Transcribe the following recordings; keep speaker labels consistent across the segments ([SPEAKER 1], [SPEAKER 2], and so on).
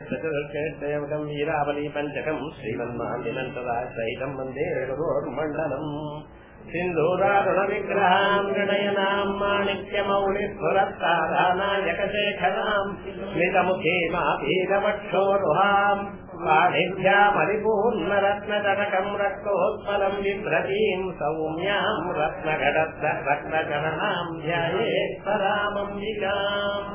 [SPEAKER 1] चतुर्केष्टयवकम् वीरावली पञ्चकम् श्रीमन्मालिनन्तदा सहितम् वन्दे गुरोर्मण्डलम् सिन्धूरारुणविग्रहाम् गणयनाम् माणिक्यमौलिस्फुरत्तारानायकशेखराम् स्मितमुखे मापीरवक्षोरुहाम् पाणिभ्यामरिपूर्णरत्नतटकम् रक्तोत्पलम् बिभ्रतीम् सौम्याम् रत्नघटस्थ रत्नचरणाम् ध्यायेत् परामम्बिकाम्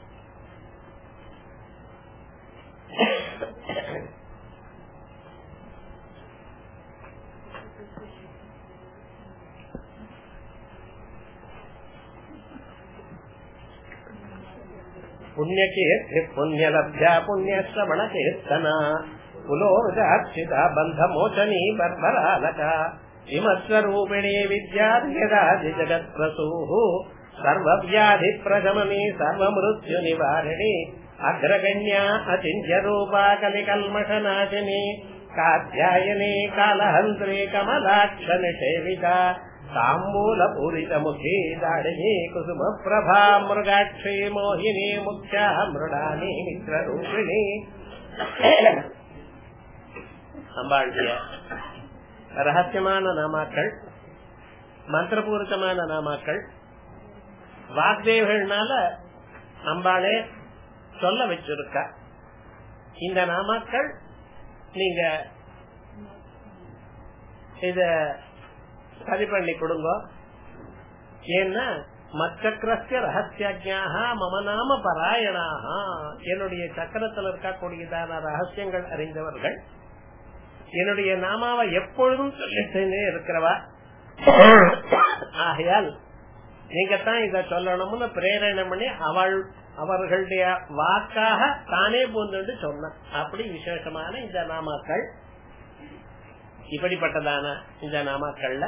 [SPEAKER 1] पुण्यकीर्ति पुण्यलभ्या पुण्यश्रवणकीर्तना पुलोजाक्षिता बन्धमोचनी बर्बरालका हिमस्वरूपिणी विद्यार्यदादि जगत्प्रसूः सर्वव्याधिप्रशमनी सर्वमृत्युनिवारिणी अग्रगण्या अचिन्त्यरूपा कलिकल्मषनाशिनी कात्यायनी कालहन्त्री कमलाक्षनिषेविता ताम्बूलपूरितमुखी दाडिनी कुसुमप्रभा मृगाक्षी मोहिनी मुख्या मृडानी मित्ररूपिणी அம்பாளுடைய ரகசியமான நாமாக்கள் மந்திரபூரிதமான நாமாக்கள் வாக்தேவர்கள்னால அம்பாளே சொல்ல வச்சிருக்கா இந்த நாமாக்கள் நீங்க இத சரி பண்ணி கொடுங்க ஏன்னா மச்சக்கரஸ்ய ரகசியஜாக மம நாம பராயணாக என்னுடைய சக்கரத்தில் இருக்கக்கூடியதான ரகசியங்கள் அறிந்தவர்கள் என்னுடைய நாமாவை எப்பொழுதும் சொல்லிட்டே இருக்கிறவா ஆகையால் நீங்க தான் இத சொல்லணும்னு பிரேரணை பண்ணி அவள் அவர்களுடைய வாக்காக தானே பூந்து சொன்ன அப்படி விசேஷமான இந்த நாமாக்கள் இப்படிப்பட்டதான இந்த நாமாக்கள்ல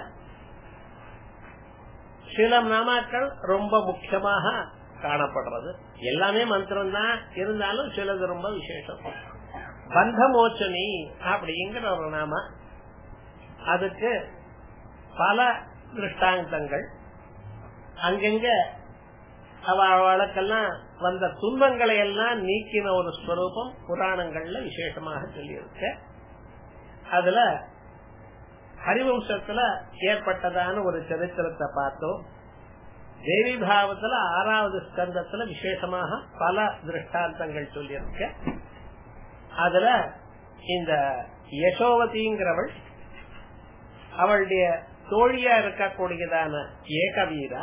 [SPEAKER 1] சில நாமாக்கள் ரொம்ப முக்கியமாக காணப்படுறது எல்லாமே மந்திரம் தான் இருந்தாலும் சிலது ரொம்ப விசேஷம் பந்தமோச்சனி அப்படிங்கிற ஒரு நாம அதுக்கு பல திருஷ்டாந்தங்கள் அங்கங்க அவளுக்கெல்லாம் வந்த துன்பங்களை எல்லாம் நீக்கின ஒரு ஸ்வரூபம் புராணங்கள்ல விசேஷமாக சொல்லியிருக்க அதுல ஹரிவம்சத்துல ஏற்பட்டதான ஒரு சரித்திரத்தை பார்த்தோம் தேவி பாவத்துல ஆறாவது ஸ்கந்தத்துல விசேஷமாக பல திருஷ்டாந்தங்கள் சொல்லியிருக்க அதுல இந்த யசோவதிங்கிறவள் அவளுடைய தோழியா இருக்கக்கூடியதான ஏகவீரா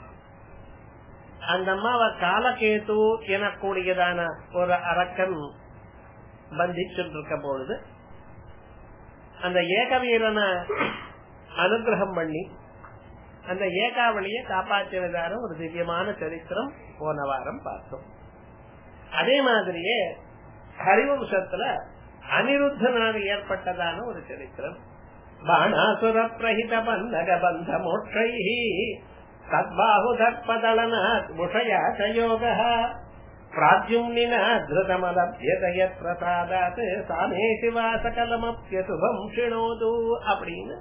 [SPEAKER 1] அந்த அம்மாவை காலகேது எனக்கூடியதான ஒரு அரக்கன் பந்திச்சுட்டு இருக்க பொழுது அந்த ஏகவீரனை அனுகிரகம் பண்ணி அந்த ஏகாவளிய காப்பாற்றினதான ஒரு திவ்யமான சரித்திரம் போன வாரம் பார்த்தோம் அதே மாதிரியே ஹரிவம்சத்துல அனிருத்தனாக ஏற்பட்டதான ஒரு சரித்திரம் பாணாசுர பிரஹித பந்தக பந்த மோட்சை தத்பாஹுதற்பதளனாத் முஷயாசயோக பிராஜ்யும்னின திருதமலபியதயத் பிரசாதாத் சாமே சிவா சகலமப்பியசுபம் சிணோது அப்படின்னு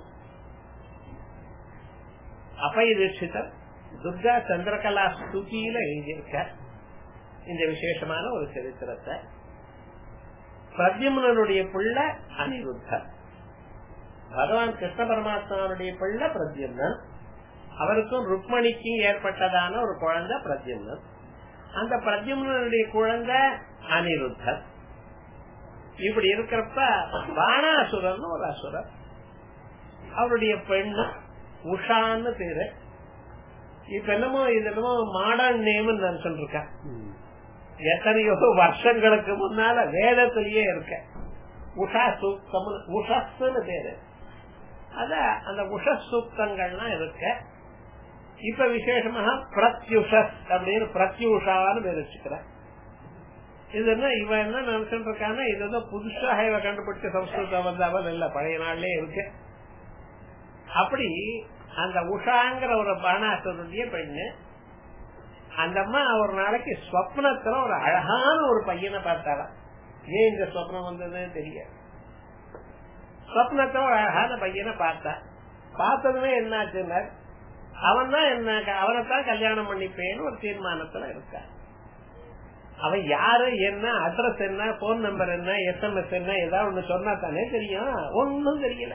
[SPEAKER 1] அபைதீட்சிதர் துர்கா சந்திரகலா ஸ்துதியில எழுதியிருக்க இந்த விசேஷமான ஒரு சரித்திரத்தை பிரத்யும்னனுடைய பிள்ளை அனிருத்தர் பகவான் கிருஷ்ண பரமாத்மாவுடைய பிள்ளை பிரத்யும்னன் அவருக்கும் ருக்மணிக்கும் ஏற்பட்டதான ஒரு குழந்தை பிரத்யும்னன் அந்த பிரத்யும்னனுடைய குழந்தை அனிருத்தர் இப்படி இருக்கிறப்ப பாணாசுரன் ஒரு அசுரர் அவருடைய பெண்ணு உஷான்னு பேரு இப்ப என்னமோ இது என்னமோ மாடர்ன் நேம் நான் சொல்லிருக்கேன் எத்தனையோ வருஷங்களுக்கு முன்னால வேதத்திலேயே இருக்க உஷா சூக்தம் உஷஸ்ன்னு பேரு அத அந்த உஷ சூக்தங்கள்லாம் இருக்க இப்ப விசேஷமாக பிரத்யுஷஸ் அப்படின்னு பிரத்யுஷான்னு பேர் வச்சுக்கிறேன் இது என்ன இவன் என்ன நினைச்சுட்டு இருக்கான இது வந்து புதுசாக இவ கண்டுபிடிச்ச சம்ஸ்கிருதம் வந்தவன் இல்ல பழைய நாள்லயே இருக்கு அப்படி அந்த உஷாங்கிற ஒரு பானாசுரனுடைய பெண்ணு அந்த அம்மா ஒரு நாளைக்கு ஸ்வப்னத்துல ஒரு அழகான ஒரு பையனை பார்த்தாரா ஏன் இந்த ஸ்வப்னம் வந்ததுன்னு தெரியாது ஸ்வப்னத்துல ஒரு அழகான பையனை பார்த்தா பார்த்ததுமே என்னாச்சுன்னா அவன் தான் என்ன அவனைத்தான் கல்யாணம் பண்ணிப்பேன்னு ஒரு தீர்மானத்துல இருக்கா அவன் யாரு என்ன அட்ரஸ் என்ன போன் நம்பர் என்ன எஸ்எம்எஸ் என்ன ஏதாவது ஒண்ணு சொன்னா தானே தெரியும் ஒன்னும் தெரியல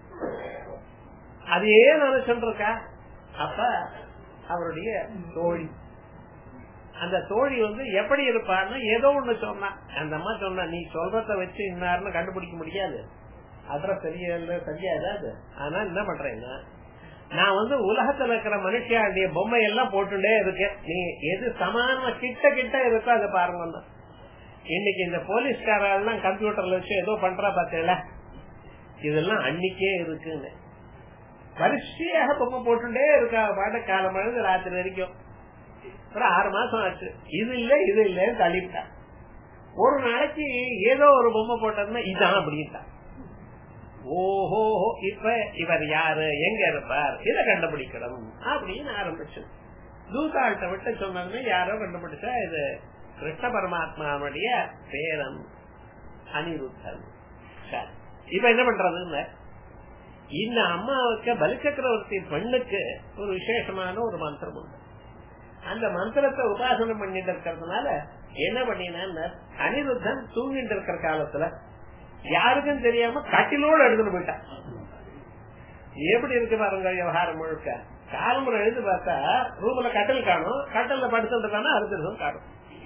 [SPEAKER 1] அதே நினைச்சுட்டு இருக்கா அப்ப அவருடைய தோழி அந்த தோழி வந்து எப்படி இருப்பான்னு ஏதோ ஒண்ணு சொன்னா அந்த அம்மா சொன்னா நீ சொல்றத வச்சு இன்னாருன்னு கண்டுபிடிக்க முடியாது அட்ரஸ் தெரியல தெரியாது ஆனா என்ன பண்றேன்னா நான் வந்து உலகத்துல இருக்கிற மனுஷியாண்டிய பொம்மை எல்லாம் போட்டுட்டே இருக்கேன் நீ எது சமானமா கிட்ட கிட்ட இருக்கோ அதை பாருங்க இன்னைக்கு இந்த போலீஸ்காரெல்லாம் கம்ப்யூட்டர்ல வச்சு ஏதோ பண்றா பாத்தீங்களா இதெல்லாம் அன்னைக்கே இருக்குன்னு வரிசையாக பொம்மை போட்டுட்டே இருக்கா பாட்டு காலம் மழை ராத்திரி வரைக்கும் ஒரு ஆறு மாசம் ஆச்சு இது இல்ல இது இல்லன்னு தள்ளிவிட்டா ஒரு நாளைக்கு ஏதோ ஒரு பொம்மை போட்டதுன்னா இதான் அப்படின்ட்டா ஓஹோ இப்ப இவர் யாரு எங்க இருப்பார் இதை கண்டுபிடிக்கணும் அப்படின்னு ஆரம்பிச்சு தூசால்கிட்ட விட்டு சொன்னதுமே யாரோ கண்டுபிடிச்சா இது கிருஷ்ண பரமாத்மாவுடைய பேரன் அனிருத்தன் இப்ப என்ன பண்றதுன்னு இந்த அம்மாவுக்கு பலிச்சக்கரவர்த்தி பெண்ணுக்கு ஒரு விசேஷமான ஒரு மந்திரம் உண்டு அந்த மந்திரத்தை உபாசனம் பண்ணிட்டு இருக்கிறதுனால என்ன பண்ணினா அனிருத்தன் தூங்கிட்டு இருக்கிற காலத்துல யாருக்கும் தெரியாம கட்டிலோடு எடுத்துட்டு போயிட்டான் எப்படி இருக்கு பாருங்க விவகாரம் முழுக்க காலமுறை எழுந்து பார்த்தா ரூம்ல கட்டல் காணும் கட்டல்ல படுத்துட்டு அறுத்திருக்கும் காணும்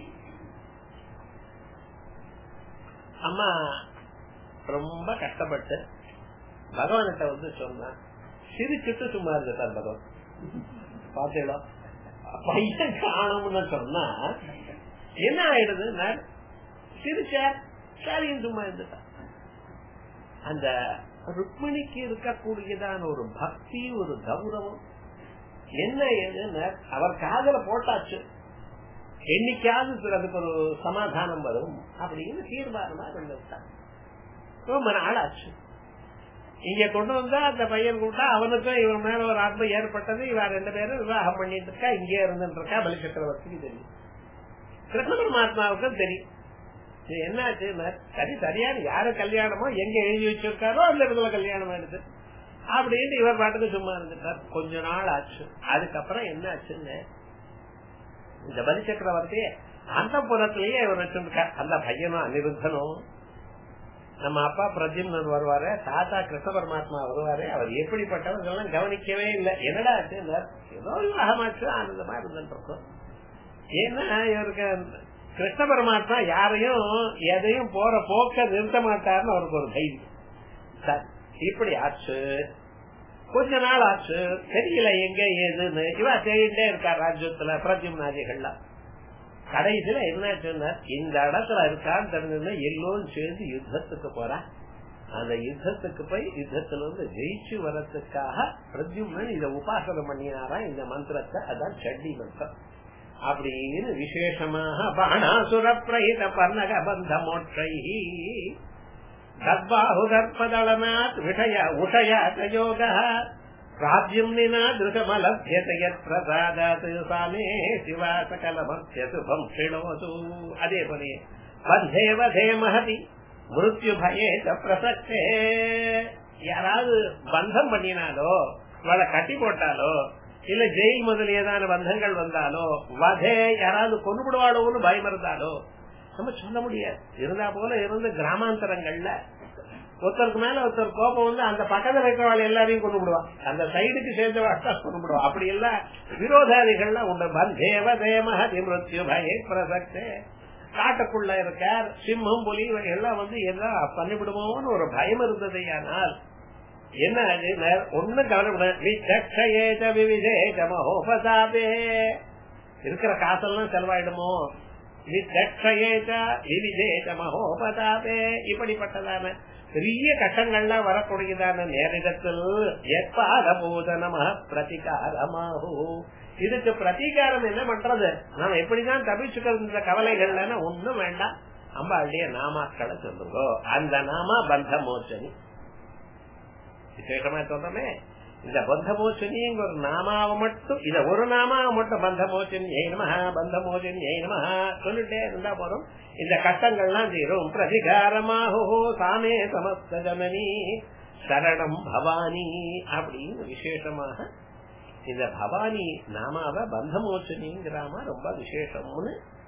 [SPEAKER 1] அம்மா ரொம்ப கஷ்டப்பட்டு பகவான்கிட்ட வந்து சொன்னா சிரிச்சுட்டு சும்மா இருந்துட்டார் பகவான் பாத்தீங்களா பையன் காணும்னு சொன்னா என்ன ஆயிடுது சிரிச்சார் சரியும் சும்மா இருந்துட்டான் அந்த ருக்மிணிக்கு இருக்கக்கூடியதான ஒரு பக்தி ஒரு கௌரவம் என்ன ஏதுன்னு அவர் காதல போட்டாச்சு என்னைக்காவது அதுக்கு ஒரு சமாதானம் வரும் அப்படின்னு தீர்மானமா இருந்துட்டான் ரொம்ப நாள் ஆச்சு இங்க கொண்டு வந்தா அந்த பையன் கூட்டா அவனுக்கும் இவன் மேல ஒரு ஆத்ம ஏற்பட்டது இவன் ரெண்டு பேரும் விவாகம் பண்ணிட்டு இருக்கா இங்கே இருந்துட்டு இருக்கா பலி சக்கரவர்த்திக்கு தெரியும் கிருஷ்ண பரமாத்மாவுக்கும் தெரியும் என்னாச்சு சரி சரியான யாரு கல்யாணமோ எங்க எழுதி வச்சிருக்காரோ அந்த இடத்துல கல்யாணம் ஆயிடுது அப்படின்னு இவர் பாட்டுக்கு சும்மா இருந்துட்டார் கொஞ்ச நாள் ஆச்சு அதுக்கப்புறம் என்ன ஆச்சுன்னு இந்த பலி சக்கரவர்த்தி அந்த புறத்திலேயே இவர் வச்சிருக்கார் அந்த பையனும் அனிருத்தனும் நம்ம அப்பா பிரத்யும்னன் வருவாரு தாத்தா கிருஷ்ண பரமாத்மா வருவாரு அவர் எப்படிப்பட்டவர் கவனிக்கவே இல்லை என்னடா ஆச்சு ஏதோ விவாகமாச்சு ஆனந்தமா இருந்துட்டு ஏன்னா இவருக்கு கிருஷ்ண பரமாத்மா யாரையும் எதையும் போற போக்க நிறுத்த மாட்டாருன்னு அவருக்கு ஒரு தைரியம் சரி இப்படி ஆச்சு கொஞ்ச நாள் ஆச்சு தெரியல எங்க ஏதுன்னு இவ தேடிட்டே இருக்கார் ராஜ்யத்துல பிரத்யும்னாதிகள்லாம் கடைசியில என்னாச்சுன்னா இந்த இடத்துல இருக்கான்னு தெரிஞ்சதுன்னா எல்லோரும் சேர்ந்து யுத்தத்துக்கு போறா அந்த யுத்தத்துக்கு போய் யுத்தத்துல இருந்து ஜெயிச்சு வரத்துக்காக பிரத்யும்னன் இத உபாசனம் பண்ணினாரா இந்த மந்திரத்தை அதான் சண்டி மந்திரம் அப்படின்னு விசேஷமாக பாணாசுர பிரஹித பர்ணக பந்த மோட்சை தத்பாஹுதர்பதளனாத் விஷய உஷயாச்சயோக ராஜ்யம்னினா திருகமலபியத பிரசாதாத் சாமே சிவா சகலமஸ்ய சுபம் ஷிணோது அதே போல பந்தே வதே மகதி மிருத்யு பயே பிரசக்தே யாராவது பந்தம் பண்ணினாலோ அவளை கட்டி போட்டாலோ இல்ல ஜெயில் முதலியதான பந்தங்கள் வந்தாலோ வதே யாராவது கொண்டு விடுவாளோன்னு பயம் இருந்தாலோ நம்ம சொல்ல முடியாது இருந்தா போல இருந்து கிராமாந்தரங்கள்ல ஒருத்தருக்கு மேல ஒருத்தர் கோபம் வந்து அந்த பக்கத்துல இருக்கிறவாள் எல்லாரையும் கொண்டு விடுவான் அந்த சைடுக்கு சேர்ந்த வாழ்க்கை கொண்டு விடுவான் அப்படி எல்லாம் விரோதாதிகள்லாம் உண்டு பந்தேவ தேமஹதி மிருத்யு பய பிரசக்தே காட்டுக்குள்ள இருக்கார் சிம்மம் புலி எல்லாம் வந்து எல்லாம் பண்ணிவிடுமோன்னு ஒரு பயம் இருந்தது ஆனால் என்ன அது ஒண்ணு கவலைப்பட விவிதேஜ மகோபதாபே இருக்கிற காசெல்லாம் செலவாயிடுமோ விவிதேஜ மகோபதாபே இப்படிப்பட்டதான பெரிய கட்டங்கள்லாம் வரக்கூடியதான நேரிடத்தில் எப்பாலபூத நம பிரதிகாரமாகு இதுக்கு பிரதீகாரம் என்ன பண்றது நாம எப்படிதான் தப்பிச்சுக்கிறது இந்த கவலைகள்ல ஒண்ணும் வேண்டாம் அம்பாளுடைய நாமாக்களை சொல்லுங்க அந்த நாமா பந்த மோச்சனி விசேஷமா சொல்றமே இந்த பந்தமோச்சனிங்க ஒரு நாமாவை மட்டும் இத ஒரு நாமாவை மட்டும் பந்தமோச்சன் ஏனமஹா பந்தமோச்சன் ஏனமஹா சொல்லிட்டே இருந்தா போதும் இந்த கட்டங்கள்லாம் தீரும் பிரதிகாரமாகோ சாமே சமஸ்த ஜனனி சரணம் பவானி அப்படின்னு விசேஷமாக இந்த பவானி நாமாவ பந்தமோச்சனிங்கிறாம ரொம்ப விசேஷம்னு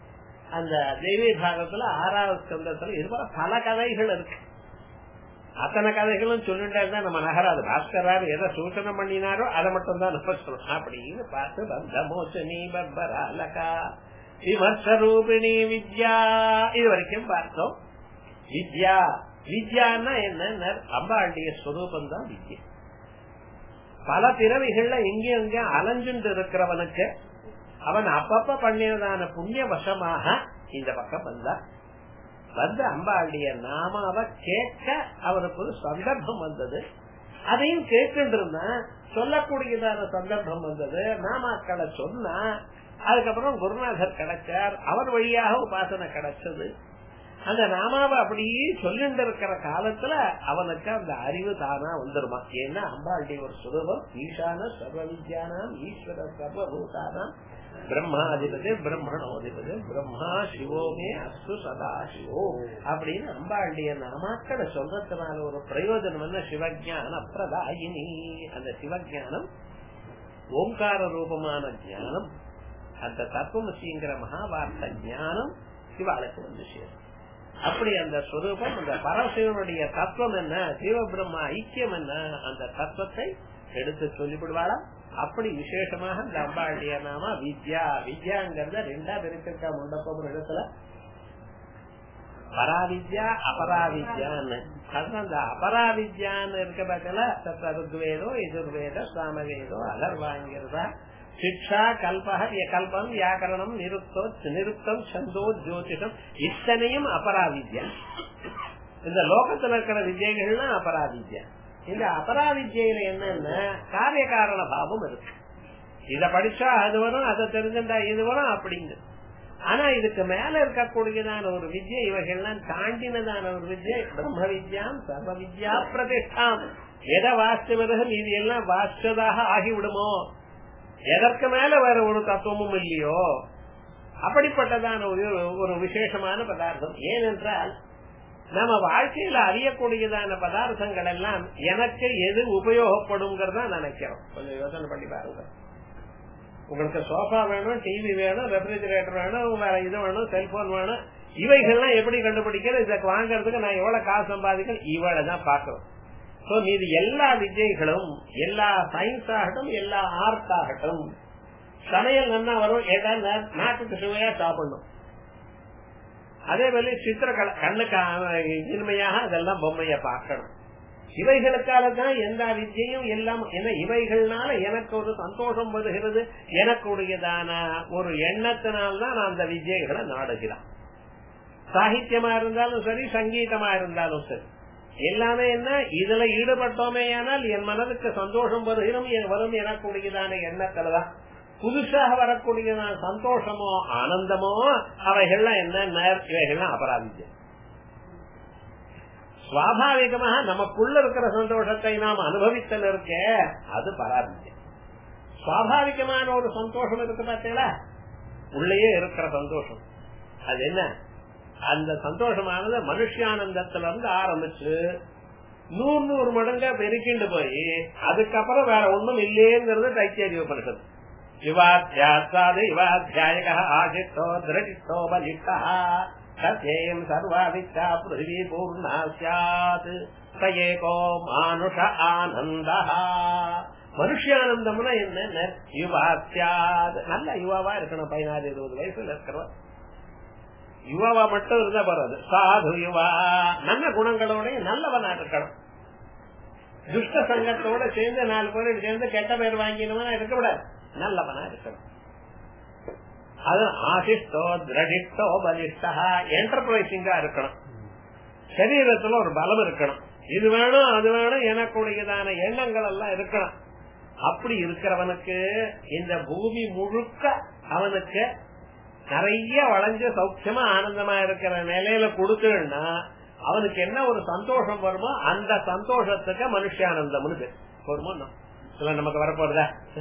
[SPEAKER 1] அந்த தெய்வீ பாகத்துல ஆறாவது ஸ்கந்தத்துல இது போல பல கதைகள் இருக்கு அத்தனை கதைகளும் சொல்லிட்டே இருந்தா நம்ம நகராது பாஸ்கரார் எதை சூச்சனம் பண்ணினாரோ அதை மட்டும் தான் நம்ம சொல்லணும் அப்படின்னு பார்த்து பந்தமோச்சனி பர்பராலகா விமர்சரூபிணி வித்யா இது வரைக்கும் பார்த்தோம் வித்யா வித்யான்னா என்ன அம்பாளுடைய ஸ்வரூபம் தான் வித்யா பல பிறவிகள்ல எங்கேயும் எங்க அலைஞ்சுட்டு இருக்கிறவனுக்கு அவன் அப்பப்ப பண்ணினதான புண்ணிய வசமாக இந்த பக்கம் வந்தான் வந்து அம்பாளுடைய நாமாவை கேட்க அவருக்கு ஒரு சந்தர்ப்பம் வந்தது அதையும் கேட்டுட்டு இருந்தான் சொல்லக்கூடியதான சந்தர்ப்பம் வந்தது நாமாக்களை சொன்னா அதுக்கப்புறம் குருநாதர் கிடைச்சார் அவர் வழியாக உபாசனை கிடைச்சது அந்த நாமாவை அப்படியே சொல்லிட்டு இருக்கிற காலத்துல அவனுக்கு அந்த அறிவு தானா வந்துருமா ஏன்னா அம்பாளுடைய ஒரு சுரூபம் ஈசான சர்வ வித்யானாம் ஈஸ்வர சர்வபூதானாம் பிரம்மாதிபதி பிரம்மணோதிபதி பிரம்மா சிவோமே அஸ்து சதா சிவோ அப்படின்னு அம்பாளுடைய நாமாக்களை சொல்றதுனால ஒரு பிரயோஜனம் என்ன சிவஜான பிரதாயினி அந்த சிவஜானம் ஓங்கார ரூபமான ஞானம் அந்த தத்துவமசிங்கிற மகாபாரத ஞானம் சிவாளுக்கு வந்து சேரும் அப்படி அந்த ஸ்வரூபம் அந்த பரசிவனுடைய தத்துவம் என்ன சிவ பிரம்மா ஐக்கியம் என்ன அந்த தத்துவத்தை எடுத்து சொல்லிவிடுவாளா அப்படி விசேஷமாக இந்த அம்பாளுடைய நாம வித்யா வித்யாங்கிறத ரெண்டா பிரிச்சிருக்கா முண்டப்பம் இடத்துல பராவித்யா அபராவித்யான்னு அதுதான் அந்த அபராவித்யான்னு இருக்க பக்கத்துல சத்த ருக்வேதோ எதிர்வேத சாமவேதோ அகர்வாங்கிறதா சிக்ஷா கல்பக கல்பம் வியாக்கரணம் நிருத்தோ நிருத்தம் சந்தோ ஜோதிஷம் இத்தனையும் அபராவித்யா இந்த லோகத்துல இருக்கிற வித்யகள்னா அபராவித்யா இந்த அபராவித்யில என்னன்னா காரிய காரண பாவம் இருக்கு இத படிச்சா அது வரும் அதை தெரிஞ்சுட்டா இது வரும் அப்படிங்க ஆனா இதுக்கு மேல இருக்கக்கூடியதான ஒரு வித்யை இவைகள்லாம் தாண்டினதான ஒரு வித்யை பிரம்ம வித்யாம் சர்வ வித்யா பிரதிஷ்டாம் எதை வாசித்த பிறகு இது எல்லாம் வாசிச்சதாக ஆகிவிடுமோ எதற்கு மேல வேற ஒரு தத்துவமும் இல்லையோ அப்படிப்பட்டதான ஒரு விசேஷமான பதார்த்தம் ஏனென்றால் நம்ம வாழ்க்கையில அறியக்கூடியதான பதார்த்தங்கள் எல்லாம் எனக்கு எது உபயோகப்படும் நினைக்கிறோம் கொஞ்சம் யோசனை பண்ணி பாருங்க உங்களுக்கு சோஃபா வேணும் டிவி வேணும் ரெஃப்ரிஜிரேட்டர் வேணும் வேற இது வேணும் செல்போன் வேணும் இவைகள்லாம் எப்படி கண்டுபிடிக்கிறது இதுக்கு வாங்கறதுக்கு நான் எவ்வளவு காசு சம்பாதிக்கணும் இவ்வளவுதான் பாக்குறோம் சோ மீது எல்லா விஜய்களும் எல்லா சயின்ஸ் ஆகட்டும் எல்லா ஆர்ட் ஆகட்டும் சமையல் நல்லா வரும் ஏதாவது நாட்டுக்கு சுவையா சாப்பிடணும் அதே போல சித்திரக்கலை கண்ணுக்கு இனிமையாக அதெல்லாம் பொம்மைய பார்க்கணும் இவைகளுக்கால தான் எந்த வித்தியையும் எல்லாம் என்ன இவைகள்னால எனக்கு ஒரு சந்தோஷம் வருகிறது எனக்குடையதான ஒரு எண்ணத்தினால்தான் நான் அந்த விஜயங்களை நாடுகிறான் சாகித்யமா இருந்தாலும் சரி சங்கீதமா இருந்தாலும் சரி எல்லாமே என்ன இதுல ஈடுபட்டோமே ஆனால் என் மனதுக்கு சந்தோஷம் வருகிறோம் வரும் எனக்குடையதான எண்ணத்துலதான் புதுசாக வரக்கூடிய சந்தோஷமோ ஆனந்தமோ அவைகள்லாம் என்ன இவைகள்லாம் அபராதிஜம் சுவாபாவிகமாக நமக்குள்ள இருக்கிற சந்தோஷத்தை நாம் அனுபவித்தல் இருக்க அது பராதிஜம் சுவாபாவிகமான ஒரு சந்தோஷம் இருக்கு பார்த்தீங்களா உள்ளேயே இருக்கிற சந்தோஷம் அது என்ன அந்த சந்தோஷமானது மனுஷியானந்தத்துல இருந்து ஆரம்பிச்சு நூறு நூறு மடங்கா பெருக்கிண்டு போய் அதுக்கப்புறம் வேற ஒண்ணும் இல்லேங்கிறது தைத்திய உபனிஷத்து இவாத்தியாசாது இவாத்தியாயக ஆசித்தோ திரடித்தோ பலித்தா சத்யம் சர்வாதிச்சா பிருத்திவி பூர்ணா சாத் சயேகோ மானுஷ ஆனந்த மனுஷியானந்தம்னா என்ன யுவாத்தியாது நல்ல யுவாவா இருக்கணும் பதினாறு இருபது வயசுல இருக்கிறவன் யுவாவா மட்டும் இருந்தா பரவாது சாது யுவா நல்ல குணங்களோட நல்லவனா இருக்கணும் துஷ்ட சங்கத்தோட சேர்ந்து நாலு பேர் சேர்ந்து கெட்ட பேர் வாங்கினவனா இருக்கக்கூடாது நல்லவனா இருக்கணும் அது ஆசிஷ்டோ திரடிஷ்டோ பலிஷ்டா என்டர்பிரைசிங்கா இருக்கணும் சரீரத்துல ஒரு பலம் இருக்கணும் இது வேணும் அது வேணும் எனக்குடையதான எண்ணங்கள் எல்லாம் இருக்கணும் அப்படி இருக்கிறவனுக்கு இந்த பூமி முழுக்க அவனுக்கு நிறைய வளைஞ்ச சௌக்கியமா ஆனந்தமா இருக்கிற நிலையில கொடுத்துன்னா அவனுக்கு என்ன ஒரு சந்தோஷம் வருமோ அந்த சந்தோஷத்துக்கு மனுஷானந்தம்னு பேர் வருமோ சொல்ல நமக்கு வரப்போறதா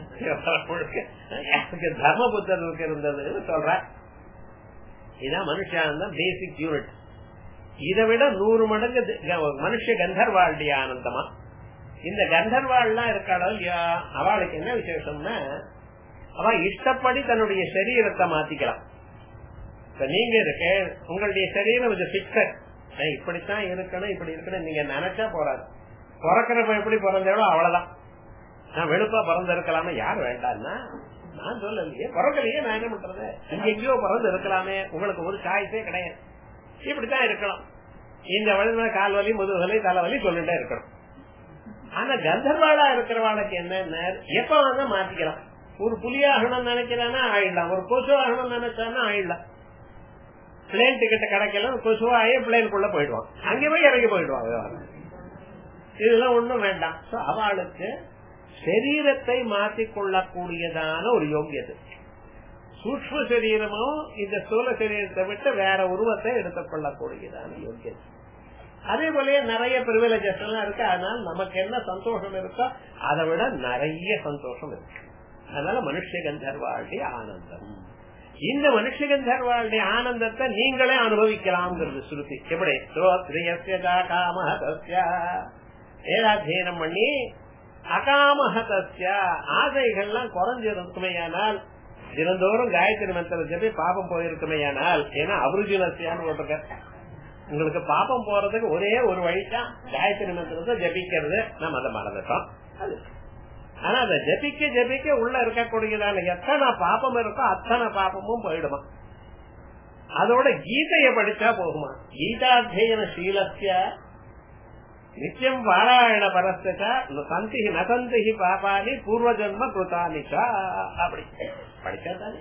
[SPEAKER 1] எனக்கு தர்மபுத்தருக்கு இருந்ததுன்னு சொல்ற இதான் மனுஷானந்தம் பேசிக் யூனிட் இதை விட நூறு மடங்கு மனுஷ கந்தர்வாளுடைய ஆனந்தமா இந்த கந்தர்வாள்லாம் இருக்காளோ இல்லையா அவளுக்கு என்ன விசேஷம்னா அவ இஷ்டப்படி தன்னுடைய சரீரத்தை மாத்திக்கலாம் இப்ப நீங்க இருக்க உங்களுடைய சரீரம் கொஞ்சம் பிக்சட் இப்படித்தான் இருக்கணும் இப்படி இருக்கணும் நீங்க நினைச்சா போறாது பிறக்கிறப்ப எப்படி பிறந்தோ அவ்வளவுதான் நான் வெளுப்பா பிறந்திருக்கலாமே யார் வேண்டாம்னா நான் சொல்லலையே பிறக்கலையே நான் என்ன பண்றது இங்க எங்கேயோ பிறந்து இருக்கலாமே உங்களுக்கு ஒரு சாய்ஸே கிடையாது இப்படித்தான் இருக்கணும் இந்த வழியில கால் வலி முதுகலி தலைவலி சொல்லிட்டே இருக்கணும் ஆனா கந்தர்வாளா இருக்கிறவாளுக்கு என்ன எப்ப வேணா மாத்திக்கலாம் ஒரு புலி ஆகணும்னு நினைக்கிறானா ஆயிடலாம் ஒரு கொசு ஆகணும்னு நினைச்சானா ஆயிடலாம் பிளேன் டிக்கெட் கிடைக்கலாம் கொசுவாயே பிளேனுக்குள்ள போயிடுவான் அங்கே போய் இறங்கி போயிடுவாங்க இதெல்லாம் ஒண்ணும் வேண்டாம் அவளுக்கு சரீரத்தை மாற்றிக் கொள்ளக்கூடியதான ஒரு யோகியது சூக்ம சரீரமோ இந்த ஸ்தூல சரீரத்தை விட்டு வேற உருவத்தை எடுத்துக் கொள்ளக்கூடியதான யோகியது அதே போல நிறைய பிரிவிலேஜஸ் எல்லாம் இருக்கு அதனால நமக்கு என்ன சந்தோஷம் இருக்கோ அதை விட நிறைய சந்தோஷம் இருக்கு அதனால மனுஷ கந்தர்வாளுடைய ஆனந்தம் இந்த மனுஷ கந்தர்வாளுடைய ஆனந்தத்தை நீங்களே அனுபவிக்கலாம்ங்கிறது சுருத்தி எப்படி வேதாத்தியனம் பண்ணி அகாமஹதஸ்ய ஆசைகள்லாம் குறைஞ்சிருக்குமையானால் தினந்தோறும் காயத்ரி மந்திரம் சொல்லி பாபம் போயிருக்குமையானால் ஏன்னா அபருஜினசியான்னு போட்டிருக்க உங்களுக்கு பாப்பம் போறதுக்கு ஒரே ஒரு வழிதான் காயத்ரி மந்திரத்தை ஜபிக்கிறது நம்ம அதை மறந்துட்டோம் அது ஆனா அதை ஜபிக்க ஜபிக்க உள்ள இருக்கக்கூடியதான எத்தனை பாப்பம் இருக்கோ அத்தனை பாப்பமும் போயிடுமா அதோட கீதைய படிச்சா போகுமா கீதாத்தியன சீலத்திய நித்தியம் பாராயண பரஸ்தா சந்தி நசந்தி பாபானி பூர்வ ஜன்ம கிருதானிச்சா அப்படி படிச்சா தானே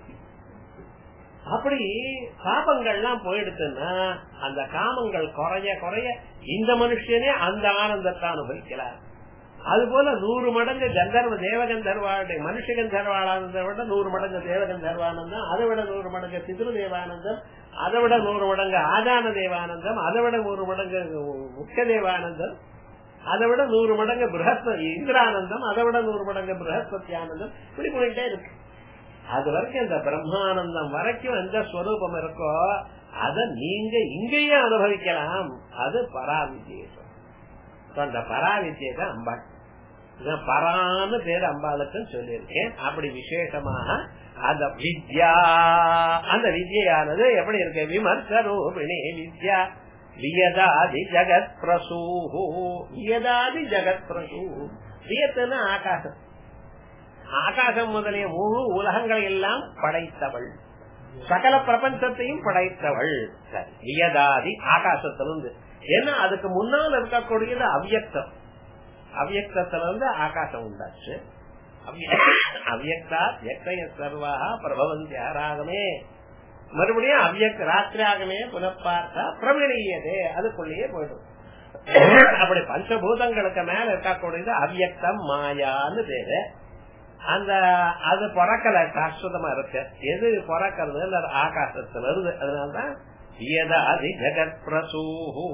[SPEAKER 1] அப்படி பாபங்கள்லாம் போயிடுச்சுன்னா அந்த காமங்கள் குறைய குறைய இந்த மனுஷனே அந்த ஆனந்தத்தை அனுபவிக்கிறார் அது போல நூறு மடங்கு கந்தர்வ தேவகந்தர்வாளுடைய மனுஷ கந்தர்வானந்தை விட நூறு மடங்கு தேவகந்தர்வானந்தம் அதை விட நூறு மடங்கு பிதிரு தேவானந்தம் அதை விட நூறு மடங்கு ஆதான தேவானந்தம் அதை விட நூறு மடங்கு முக்கிய தேவானந்தம் அதை விட நூறு மடங்கு பிரகஸ்பதி இந்திரானந்தம் அதை விட நூறு மடங்கு பிரகஸ்பதி ஆனந்தம் இப்படி போயிட்டே இருக்கு அது வரைக்கும் இந்த பிரம்மானந்தம் வரைக்கும் எந்த ஸ்வரூபம் இருக்கோ அத நீங்க இங்கேயே அனுபவிக்கலாம் அது பராவித்யை அந்த பராவித்யை தான் அம்பாள் பரான்னு பேர் அம்பாளுக்கு சொல்லியிருக்கேன் அப்படி விசேஷமாக அந்த வித்யா அந்த வித்யானது எப்படி இருக்கு விமர்சரூபிணி வித்யா வியதாதி ஜகத் பிரசூஹு வியதாதி ஜகத் பிரசூ வியத்துனா ஆகாசம் ஆகாசம் முதலிய முழு உலகங்களை எல்லாம் படைத்தவள் சகல பிரபஞ்சத்தையும் படைத்தவள் வியதாதி ஆகாசத்திலிருந்து ஏன்னா அதுக்கு முன்னால் இருக்கக்கூடியது அவ்யக்தம் அவ்யக்தத்திலிருந்து ஆகாசம் உண்டாச்சு அவ்யக்தா எக்கைய சர்வாக பிரபவந்தி ஆராகமே மறுபடியும் அவ்யக் ராத்திரியாகமே புனப்பார்த்தா பிரமிழியதே அதுக்குள்ளேயே போயிடும் அப்படி பஞ்சபூதங்களுக்கு மேல இருக்கக்கூடியது அவ்யக்தம் மாயான்னு பேரு அந்த அது பிறக்கல சாஸ்வதமா இருக்கு எது பிறக்கிறது ஆகாசத்துல இருந்து அதனாலதான் வியதாதி ஜெகத் பிரசூஹு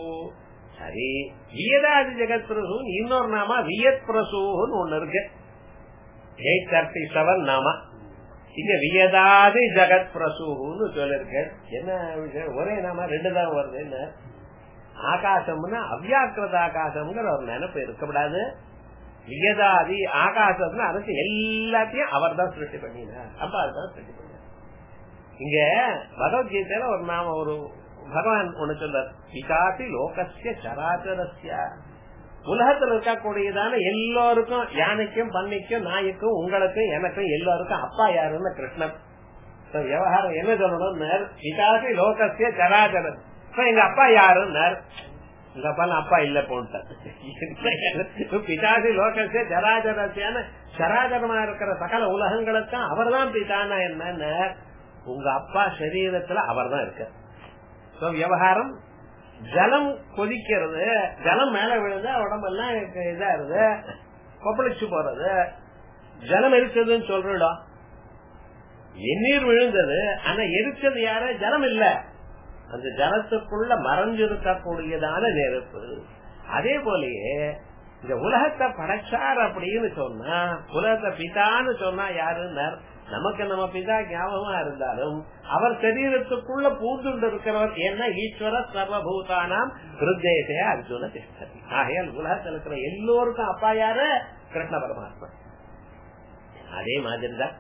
[SPEAKER 1] சரி வியதாதி ஜெகத் பிரசூ இன்னொரு நாம வியத் பிரசூன்னு ஒண்ணு இருக்கு எயிட் தேர்ட்டி செவன் நாம இங்க வியதாதி ஜெகத் பிரசூன்னு சொல்லிருக்கு என்ன விஷயம் ஒரே நாம ரெண்டு தான் வருது என்ன ஆகாசம்னா அவ்யாக்கிரத ஆகாசம்ங்கிற ஒரு நினைப்பு இருக்கக்கூடாது வியதாதி ஆகாசம்னு அரசு எல்லாத்தையும் அவர் தான் சிருஷ்டி பண்ணினார் அப்பா தான் சிருஷ்டி பண்ணார் இங்க பகவத்கீதையில ஒரு நாம ஒரு பகவான் ஒண்ணு சொல்றார் விகாசி லோகசிய சராச்சரஸ்ய உலகத்துல இருக்கக்கூடியதான எல்லோருக்கும் யானைக்கும் பன்னிக்கும் நாய்க்கும் உங்களுக்கும் எனக்கும் எல்லோருக்கும் அப்பா யாருன்னு கிருஷ்ணன் விவகாரம் என்ன சொல்லணும் விகாசி லோகசிய சராச்சரம் எங்க அப்பா யாருன்னார் எங்க அப்பா அப்பா இல்ல போன்ட்டார் பிதாசி லோகசே ஜராஜரசியான சராஜரமா இருக்கிற சகல உலகங்களுக்கும் அவர் தான் பிதானா என்னன்னு உங்க அப்பா சரீரத்துல அவர் தான் இருக்க விவகாரம் ஜலம் கொதிக்கிறது ஜலம் மேல விழுது உடம்பெல்லாம் இதா இருது கொப்பளிச்சு போறது ஜலம் எரிச்சதுன்னு சொல்றோம் எண்ணீர் விழுந்தது ஆனா எரிச்சது யாரு ஜலம் இல்ல அந்த ஜலத்துக்குள்ள மறைஞ்சிருக்கக்கூடியதான நெருப்பு அதே போலயே இந்த உலகத்தை படைச்சார் அப்படின்னு சொன்னா உலகத்தை பிதான்னு சொன்னா யாருன்னா நமக்கு நம்ம பிதா ஞாபகமா இருந்தாலும் அவர் சரீரத்துக்குள்ள பூந்துண்டு இருக்கிறவர் என்ன ஈஸ்வர சர்வபூதானாம் ஹிருதேசே அர்ஜுன திஷ்டதி ஆகையால் உலகத்தில் இருக்கிற எல்லோருக்கும் அப்பா யாரு கிருஷ்ண பரமாத்மா அதே மாதிரிதான்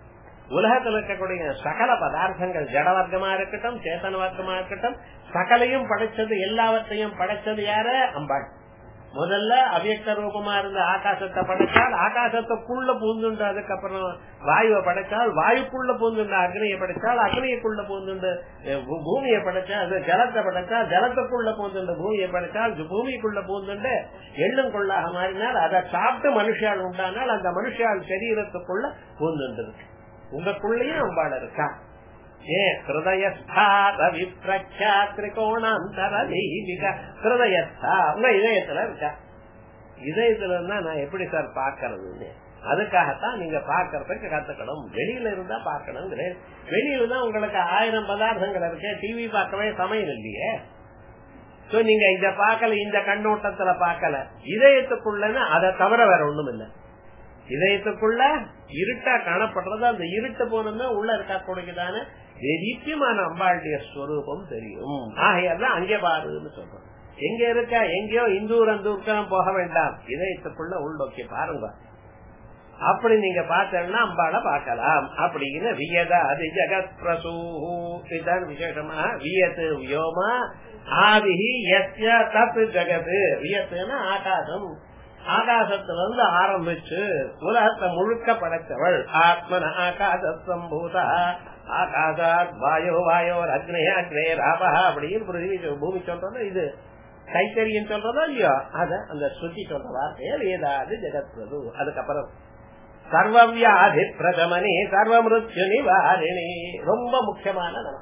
[SPEAKER 1] உலகத்தில் இருக்கக்கூடிய சகல பதார்த்தங்கள் ஜட வர்க்கமா இருக்கட்டும் சேத்தன வர்க்கமா இருக்கட்டும் சகலையும் படைச்சது எல்லாவற்றையும் படைச்சது யாரு அம்பாள் முதல்ல அவ்யக்த ரூபமா இருந்த ஆகாசத்தை படைச்சால் ஆகாசத்துக்குள்ள பூந்துண்டு அதுக்கப்புறம் வாயுவை படைச்சால் வாயுக்குள்ள பூந்துண்டு அக்னியை படைச்சால் அக்னியக்குள்ள பூந்துண்டு பூமியை படைச்சா அது ஜலத்தை படைச்சால் ஜலத்துக்குள்ள பூந்துண்டு பூமியை படைச்சால் பூமிக்குள்ள பூந்துண்டு எள்ளும் கொள்ளாக மாறினால் அதை சாப்பிட்டு மனுஷால் உண்டானால் அந்த மனுஷால் சரீரத்துக்குள்ள பூந்துண்டு இருக்கு உங்களுக்குள்ளேயும் அம்பாள் இருக்கா ஏ ஹிருதயஸ்தா ரவி பிரக்யா திரிகோணாந்தர தெய்வீக ஹிருதயஸ்தா உங்க இதயத்துல இருக்கா இதயத்துல இருந்தா நான் எப்படி சார் பாக்குறதுன்னு அதுக்காகத்தான் நீங்க பாக்குறதுக்கு கத்துக்கணும் வெளியில இருந்தா பாக்கணும் வெளியில தான் உங்களுக்கு ஆயிரம் பதார்த்தங்கள் இருக்கு டிவி பார்க்கவே சமயம் இல்லையே சோ நீங்க இத பாக்கல இந்த கண்ணோட்டத்துல பாக்கல இதயத்துக்குள்ளன்னு அதை தவிர வேற ஒண்ணும் இல்லை இதயத்துக்குள்ள இருட்டா காணப்படுறது அந்த இருட்டு போனோம்னா உள்ள இருக்கக்கூடியதான நித்தியமான அம்பாளுடைய ஸ்வரூபம் தெரியும் ஆகையாதான் அங்கே பாருன்னு சொல்றோம் எங்க இருக்க எங்கேயோ இந்தூர் அந்த ஊருக்கெல்லாம் போக வேண்டாம் இதயத்துக்குள்ள உள்நோக்கி பாருங்க அப்படி நீங்க பார்த்தேன்னா அம்பாளை பார்க்கலாம் அப்படின்னு வியதா அது ஜெகத் பிரசூ இதுதான் விசேஷமா வியத்து வியோமா ஆதிஹி எஸ்ய தத் ஜெகது வியத்துன்னா ஆகாசம் ஆகாசத்துல இருந்து ஆரம்பிச்சு உலகத்தை முழுக்க படைத்தவள் ஆத்மன ஆகாச சம்பூதா ஆகாசாத் வாயோ வாயோ அக்னே அக்னே ராபா அப்படின்னு பிருத்திவி பூமி சொல்றது இது கைத்தறியும் சொல்றதோ இல்லையோ அத அந்த ஸ்ருதி சொல்ற வார்த்தையே வேதாது ஜெகத் பிரபு அதுக்கப்புறம் சர்வவியாதி பிரதமனி சர்வ மிருத்யு நிவாரிணி ரொம்ப முக்கியமான நம்ம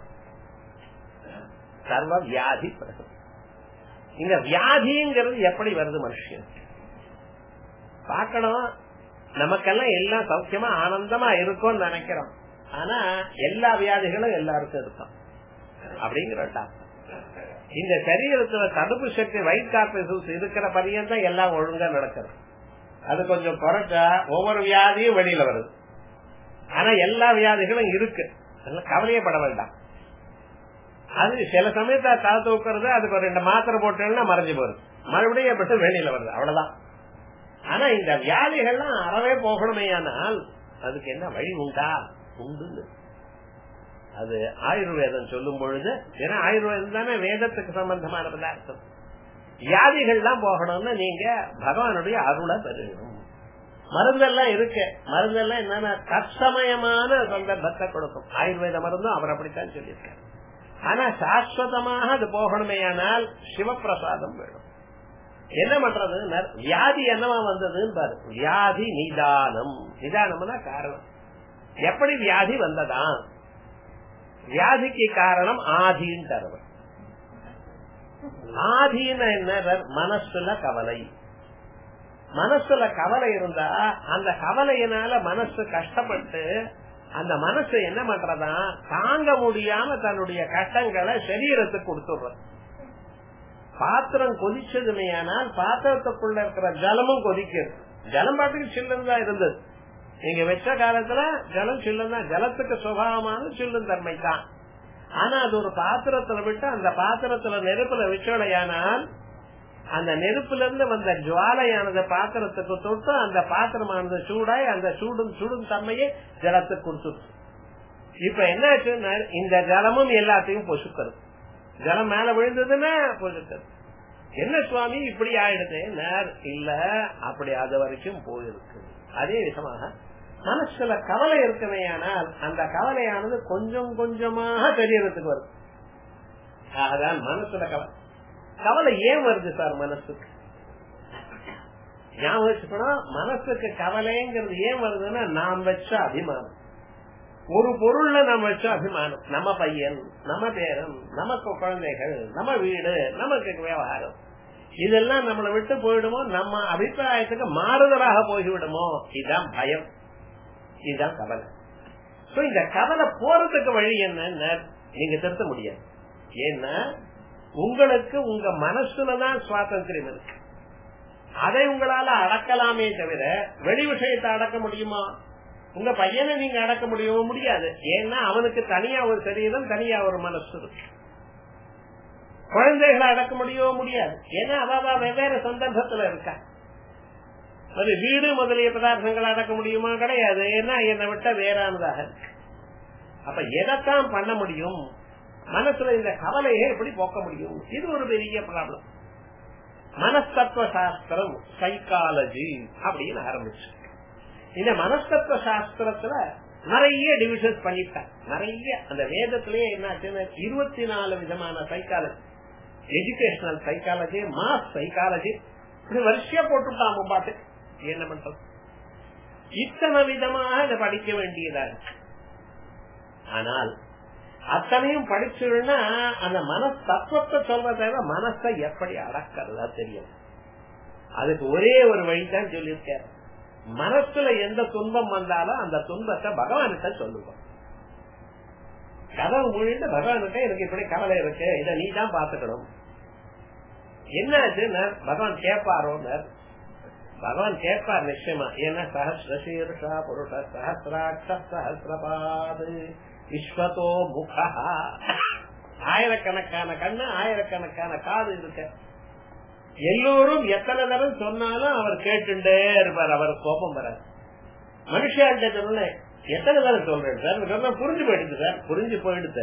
[SPEAKER 1] சர்வ வியாதி பிரதம் இங்க வியாதிங்கிறது எப்படி வருது மனுஷன் பார்க்கணும் நமக்கெல்லாம் எல்லாம் சௌக்கியமா ஆனந்தமா இருக்கும்னு நினைக்கிறோம் ஆனா எல்லா வியாதிகளும் எல்லாருக்கும் இருக்கும் அப்படிங்கிற இந்த சரீரத்துல தடுப்பு சக்தி வயிற்று காப்பீசு இருக்கிற பரியந்தான் எல்லாம் ஒழுங்கா நடக்கிறது அது கொஞ்சம் குறைச்சா ஒவ்வொரு வியாதியும் வெளியில வருது ஆனா எல்லா வியாதிகளும் இருக்கு கவலையப்பட வேண்டாம் அது சில சமயத்தை தலை தூக்குறது அதுக்கு ஒரு ரெண்டு மாத்திரை போட்டோம்னா மறைஞ்சு போகுது மறுபடியும் எப்படி வெளியில வருது அவ்வளவுதான் ஆனா இந்த வியாதிகள்லாம் அறவே போகணுமே ஆனால் அதுக்கு என்ன வழி உண்டா உண்டு அது ஆயுர்வேதம் சொல்லும் பொழுது ஏன்னா ஆயுர்வேதம் தானே வேதத்துக்கு சம்பந்தமான பதார்த்தம் வியாதிகள்லாம் போகணும்னு நீங்க பகவானுடைய அருளை பெறணும் மருந்தெல்லாம் இருக்கு மருந்தெல்லாம் என்னன்னா தற்சமயமான சந்தர்ப்பத்தை கொடுக்கும் ஆயுர்வேத மருந்தும் அவர் அப்படித்தான் சொல்லியிருக்காரு ஆனா சாஸ்வதமாக அது போகணுமே ஆனால் சிவப்பிரசாதம் வேணும் என்ன பண்றது வியாதி என்னவா வந்ததுன்னு பாரு வியாதி நிதானம் நிதானம்னா காரணம் எப்படி வியாதி வந்ததா வியாதிக்கு காரணம் ஆதின்னு தருவன் ஆதீன என்ன மனசுல கவலை மனசுல கவலை இருந்தா அந்த கவலையினால மனசு கஷ்டப்பட்டு அந்த மனசு என்ன பண்றதா தாங்க முடியாம தன்னுடைய கஷ்டங்களை சரீரத்துக்கு கொடுத்துடுறது பாத்திரம் கொதிச்சதுமே ஆனால் பாத்திரத்துக்குள்ள இருக்கிற ஜலமும் கொதிக்கிறது ஜலம் பாட்டுக்கு சில்லுன்னு தான் இருந்தது நீங்க வச்ச காலத்துல ஜலம் சில்லுன்னு தான் ஜலத்துக்கு சுபாவமான சில்லும் தன்மை தான் ஆனா அது ஒரு பாத்திரத்துல விட்டு அந்த பாத்திரத்துல நெருப்புல வச்சோடையானால் அந்த நெருப்புல இருந்து வந்த ஜுவாலையானது பாத்திரத்துக்கு தொட்டு அந்த பாத்திரமானது சூடாய் அந்த சூடும் சுடும் தன்மையை ஜலத்துக்கு கொடுத்துருச்சு இப்ப என்னாச்சுன்னா இந்த ஜலமும் எல்லாத்தையும் பொசுக்கிறது ஜலம் மேல விழுந்ததுன்னா பொசுக்கிறது என்ன சுவாமி இப்படி ஆயிடுது இல்ல அப்படி அது வரைக்கும் போயிருக்கு அதே விதமாக மனசுல கவலை இருக்குமே ஆனால் அந்த கவலையானது கொஞ்சம் கொஞ்சமாக தெரியறதுக்கு வருது அதான் மனசுல கவலை கவலை ஏன் வருது சார் மனசுக்கு ஞாபகம் வச்சுக்கணும் மனசுக்கு கவலைங்கிறது ஏன் வருதுன்னா நாம் வச்ச அபிமானம் ஒரு பொருள்ல நம்ம வச்ச அபிமானம் நம்ம பையன் நம்ம பேரன் நமக்கு குழந்தைகள் நம்ம வீடு நமக்கு விவகாரம் இதெல்லாம் நம்மளை விட்டு போயிடுமோ நம்ம அபிப்பிராயத்துக்கு மாறுதலாக போய்விடுமோ இதுதான் பயம் இதுதான் கவலை இந்த கவலை போறதுக்கு வழி என்ன நீங்க திருத்த முடியாது ஏன்னா உங்களுக்கு உங்க மனசுலதான் சுவாதந்திரம் இருக்கு அதை உங்களால அடக்கலாமே தவிர வெளி விஷயத்தை அடக்க முடியுமா உங்க பையனை நீங்க அடக்க முடியவோ முடியாது ஏன்னா அவனுக்கு தனியா ஒரு சரீரம் தனியா ஒரு மனசு இருக்கு குழந்தைகளை அடக்க முடியவோ முடியாது ஏன்னா அவ வெவ்வேறு சந்தர்ப்பத்துல இருக்கா அது வீடு முதலிய பதார்த்தங்களை அடக்க முடியுமா கிடையாது ஏன்னா என்னை விட்ட வேறானதாக இருக்கு அப்ப எதைத்தான் பண்ண முடியும் மனசுல இந்த கவலையை எப்படி போக்க முடியும் இது ஒரு பெரிய ப்ராப்ளம் மனஸ்தத்துவ சாஸ்திரம் சைக்காலஜி அப்படின்னு ஆரம்பிச்சு இந்த மனஸ்தத்துவ சாஸ்திரத்துல நிறைய டிவிஷன்ஸ் பண்ணிட்டாங்க நிறைய அந்த வேதத்திலேயே என்னாச்சுன்னு இருபத்தி நாலு விதமான psychology educational psychology mass psychology இப்படி வரிசையா போட்டுட்டான் பாட்டு என்ன பண்றது இத்தனை விதமாக இதை படிக்க வேண்டியதா இருக்கு ஆனால் அத்தனையும் படிச்சுன்னா அந்த மனஸ் தத்துவத்தை சொல்றத மனசை எப்படி அடக்கிறதா தெரியும் அதுக்கு ஒரே ஒரு வழிதான் சொல்லியிருக்காரு மனசுல எந்த துன்பம் வந்தாலும் அந்த துன்பத்தை பகவான்கிட்ட சொல்லுவோம் கதவு மூழிட்டு பகவான்கிட்ட எனக்கு இப்படி கவலை இருக்கு இதை நீ தான் பாத்துக்கணும் என்னாச்சு பகவான் கேட்பாரோன்னு பகவான் கேட்பார் நிச்சயமா ஏன்னா சஹசிரசீர்ஷா புருஷ சஹசிராட்ச சஹசிரபாது விஸ்வதோ முகா ஆயிரக்கணக்கான கண்ணு ஆயிரக்கணக்கான காது இருக்க எல்லோரும் எத்தனை தரம் சொன்னாலும் அவர் கேட்டுட்டே இருப்பார் அவர் கோபம் வராது மனுஷாட்ட சொன்ன எத்தனை தரம் சொல்றேன் சார் சொன்னா புரிஞ்சு போயிடுது சார் புரிஞ்சு போயிடுது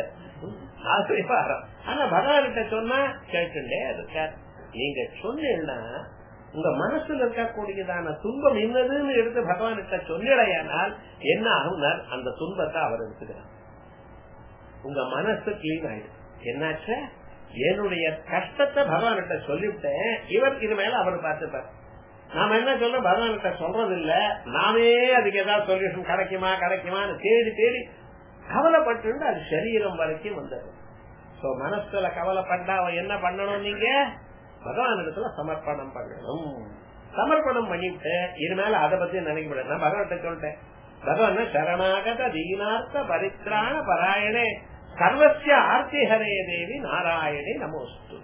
[SPEAKER 1] ஆனா பகவான்கிட்ட சொன்னா கேட்டுட்டே இருக்கார் நீங்க சொன்னீங்கன்னா உங்க மனசுல இருக்கக்கூடியதான துன்பம் என்னதுன்னு எடுத்து பகவான்கிட்ட சொல்லிடையானால் என்ன ஆகுனார் அந்த துன்பத்தை அவர் எடுத்துக்கிறார் உங்க மனசு கிளீன் ஆயிடும் என்னாச்சு என்னுடைய கஷ்டத்தை பகவான்கிட்ட சொல்லிவிட்டேன் இவர் இது மேல அவர் பார்த்துப்பார் நாம என்ன சொல்றோம் பகவான்கிட்ட சொல்றது இல்ல நாமே அதுக்கு ஏதாவது சொல்யூஷன் கிடைக்குமா கிடைக்குமான்னு தேடி தேடி கவலைப்பட்டு அது சரீரம் வரைக்கும் வந்துடும் சோ மனசுல கவலைப்பட்டா அவன் என்ன பண்ணணும் நீங்க பகவானிடத்துல சமர்ப்பணம் பண்ணணும் சமர்ப்பணம் பண்ணிவிட்டு இனிமேல அதை பத்தி நினைக்கப்பட நான் பகவான்கிட்ட சொல்லிட்டேன் பகவான் சரணாகத தீனார்த்த பரித்ராண பராயணே சர்வசிய ஆர்த்தி ஹரே தேவி நாராயணே நமோஸ்து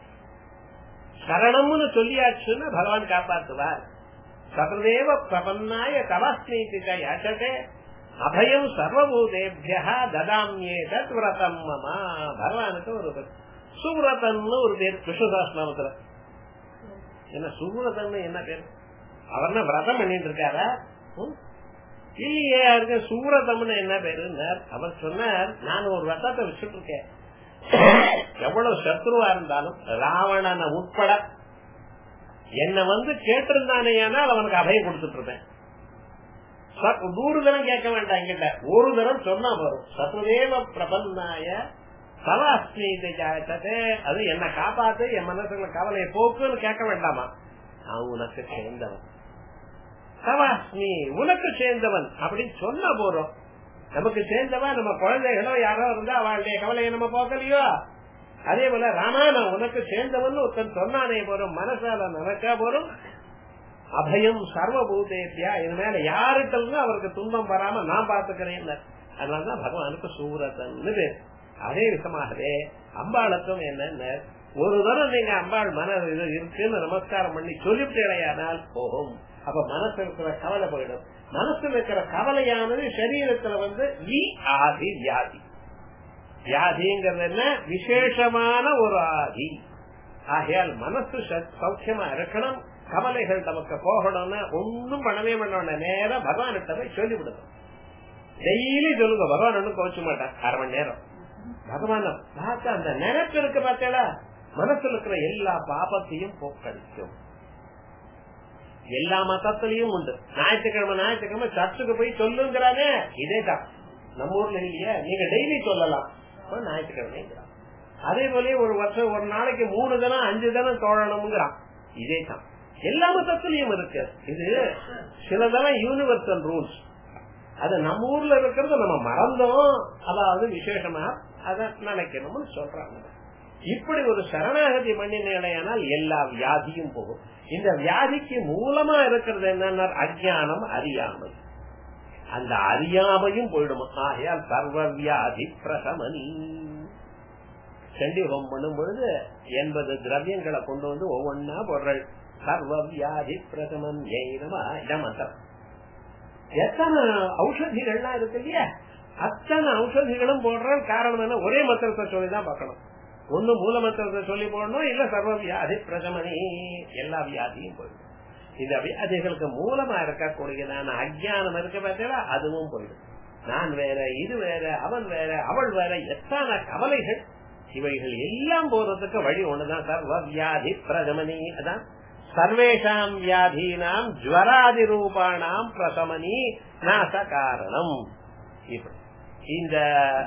[SPEAKER 1] சரணம்னு சொல்லியாச்சுன்னு பகவான் காப்பாத்துவார் சததேவ பிரபன்னாய தவஸ்மீதிக யாச்சதே அபயம் சர்வபூதேபியா ததாமியே தத் விரதம் மமா பகவானுக்கு ஒரு சுவ்ரதன்னு ஒரு பேர் விஸ்வதாஸ்நாமத்துல என்ன சுவ்ரதன்னு என்ன பேர் அவர் விரதம் பண்ணிட்டு இருக்காரா இல்லையே அவருக்கு சூரதம்னு என்ன பேரு அவர் சொன்னார் நான் ஒரு ரத்தத்தை வச்சுட்டு இருக்கேன் எவ்வளவு சத்ருவா இருந்தாலும் ராவணனை உட்பட என்ன வந்து கேட்டிருந்தானே அவனுக்கு அபயம் கொடுத்துட்டு இருப்பேன் நூறு தரம் கேட்க வேண்டாம் என்கிட்ட ஒரு தரம் சொன்னா வரும் சத்ருதேவ பிரபன்னாய தலாஸ்மீதே அது என்ன காப்பாத்து என் மனசுல கவலையை போக்குன்னு கேட்க வேண்டாமா நான் உனக்கு சேர்ந்தவன் சவாஸ்மி உனக்கு சேர்ந்தவன் அப்படின்னு சொன்ன போறோம் நமக்கு சேர்ந்தவன் நம்ம குழந்தைகளோ யாரோ இருந்தா அவளுடைய கவலையை நம்ம போக்கலையோ அதே போல ராமா நான் உனக்கு சேர்ந்தவன் ஒருத்தன் சொன்னானே போறோம் மனசால நினைச்சா போறோம் அபயம் சர்வபூதேத்தியா இது மேல யாருக்கிட்ட அவருக்கு துன்பம் வராம நான் பாத்துக்கிறேன் அதனாலதான் பகவானுக்கு சூரத்தன் பேர் அதே விதமாகவே அம்பாளுக்கும் என்னென்ன ஒரு தரம் நீங்க அம்பாள் மன இது இருக்குன்னு நமஸ்காரம் பண்ணி சொல்லிவிட்டேனால் போகும் அப்ப மனசு இருக்கிற கவலை போயிடும் மனசுல இருக்கிற கவலையானது சரீரத்துல வந்து வி ஆதி வியாதி வியாதிங்கிறது என்ன விசேஷமான ஒரு ஆதி ஆகையால் மனசு சௌக்கியமா இருக்கணும் கவலைகள் நமக்கு போகணும்னா ஒன்னும் பண்ணவே பண்ண நேரம் பகவான்கிட்ட போய் சொல்லிவிடணும் டெய்லி சொல்லுங்க பகவான் ஒன்னும் கோச்சு மாட்டான் அரை மணி நேரம் பகவான பார்த்து அந்த நினைப்பு இருக்கு பார்த்தேடா மனசுல இருக்கிற எல்லா பாபத்தையும் போக்கடிக்கும் எல்லா மதத்திலையும் உண்டு ஞாயிற்றுக்கிழமை ஞாயிற்றுக்கிழமை சர்ச்சுக்கு போய் சொல்லுங்கிறானே இதே தான் நம்ம ஊர்ல இல்லையா நீங்க டெய்லி சொல்லலாம் ஞாயிற்றுக்கிழமை அதே போல ஒரு வருஷம் ஒரு நாளைக்கு மூணு தினம் அஞ்சு தினம் தோழணும்ங்கிறான் இதே தான் எல்லா மதத்திலையும் இருக்கு இது சிலதெல்லாம் யூனிவர்சல் ரூல்ஸ் அது நம்ம ஊர்ல இருக்கிறது நம்ம மறந்தோம் அதாவது விசேஷமா அத நினைக்கணும்னு சொல்றாங்க இப்படி ஒரு சரணாகதி பண்ணினால் எல்லா வியாதியும் போகும் இந்த வியாதிக்கு மூலமா இருக்கிறது என்னன்னா அஜானம் அறியாமை அந்த அறியாமையும் போயிடும் ஆகையால் சர்வ வியாதி பிரசமனி சண்டி ஹோம் பண்ணும் பொழுது எண்பது திரவியங்களை கொண்டு வந்து ஒவ்வொன்னா போடுறாள் சர்வ வியாதி பிரசமன் இடமந்தம் எத்தனை ஔஷதிகள்லாம் இருக்கு இல்லையா அத்தனை ஔஷதிகளும் போடுற காரணம் என்ன ஒரே மந்திரத்தை சொல்லிதான் பார்க்கணும் ஒண்ணு மூல மந்திரத்தை சொல்லி போடணும் இல்ல சர்வ வியாதி பிரசமனி எல்லா வியாதியும் போயிடும் இந்த வியாதிகளுக்கு மூலமா இருக்கக்கூடியதான அஜானம் இருக்க பார்த்தா அதுவும் போயிடும் நான் வேற இது வேற அவன் வேற அவள் வேற எத்தனை கவலைகள் இவைகள் எல்லாம் போறதுக்கு வழி ஒண்ணுதான் சர்வ வியாதி பிரதமனி அதான் சர்வேஷாம் வியாதீனாம் ஜுவராதி ரூபானாம் பிரசமனி நாச காரணம் இப்படி இந்த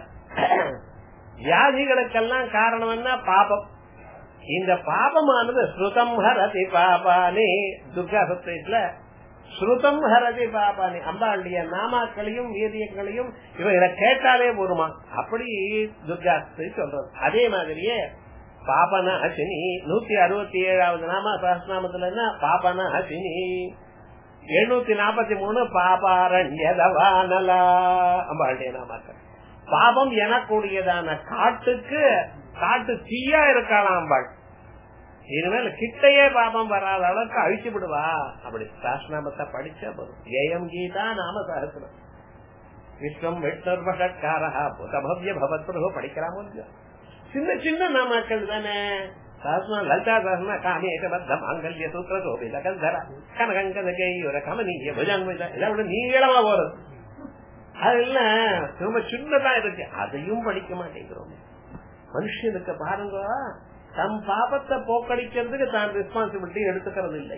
[SPEAKER 1] வியாதிகளுக்கெல்லாம் காரணம் என்ன பாபம் இந்த பாபமானது ஸ்ருதம் ஹரதி பாபானே துர்கா சப்தத்துல ஸ்ருதம் ஹரதி பாபானி அம்பாளுடைய நாமாக்களையும் வேதியங்களையும் இவங்களை கேட்டாலே போருமா அப்படி துர்கா சொல்றது அதே மாதிரியே பாபன ஹசினி நூத்தி அறுபத்தி ஏழாவது நாம சஹஸ்நாமத்துல என்ன பாபன ஹசினி எழுநூத்தி நாற்பத்தி மூணு பாபாரண்யதவானலா அம்பாளுடைய நாமாக்கள் பாபம் எனக்கூடியதான காட்டுக்கு காட்டு தீயா இருக்கலாம் அம்பாள் இனிமேல் கிட்டையே பாபம் வராத அளவுக்கு அழிச்சு விடுவா அப்படி சாஸ்நாமத்தை படிச்சா போதும் ஜெயம் கீதா நாம சகசிரம் விஸ்வம் விஷ்ணுர்வஷக்காரா புதபவ்ய பவத்ரு படிக்கலாமோ இல்லையோ சின்ன சின்ன நாமாக்கள் தானே சஹஸ்மா லலிதா சஹஸ்மா காமேக பத்தம் அங்கல்ய சூத்திர சோபித கந்தர கனகங்கத கையுர கமனீய புஜாங்குஜ இதோட நீளமா போறது அதெல்லாம் ரொம்ப சின்னதா இருக்கு அதையும் படிக்க மாட்டேங்கிறோம் மனுஷனுக்கு பாருங்க தம் பாபத்தை போக்கடிக்கிறதுக்கு தான் ரெஸ்பான்சிபிலிட்டி எடுத்துக்கிறது இல்லை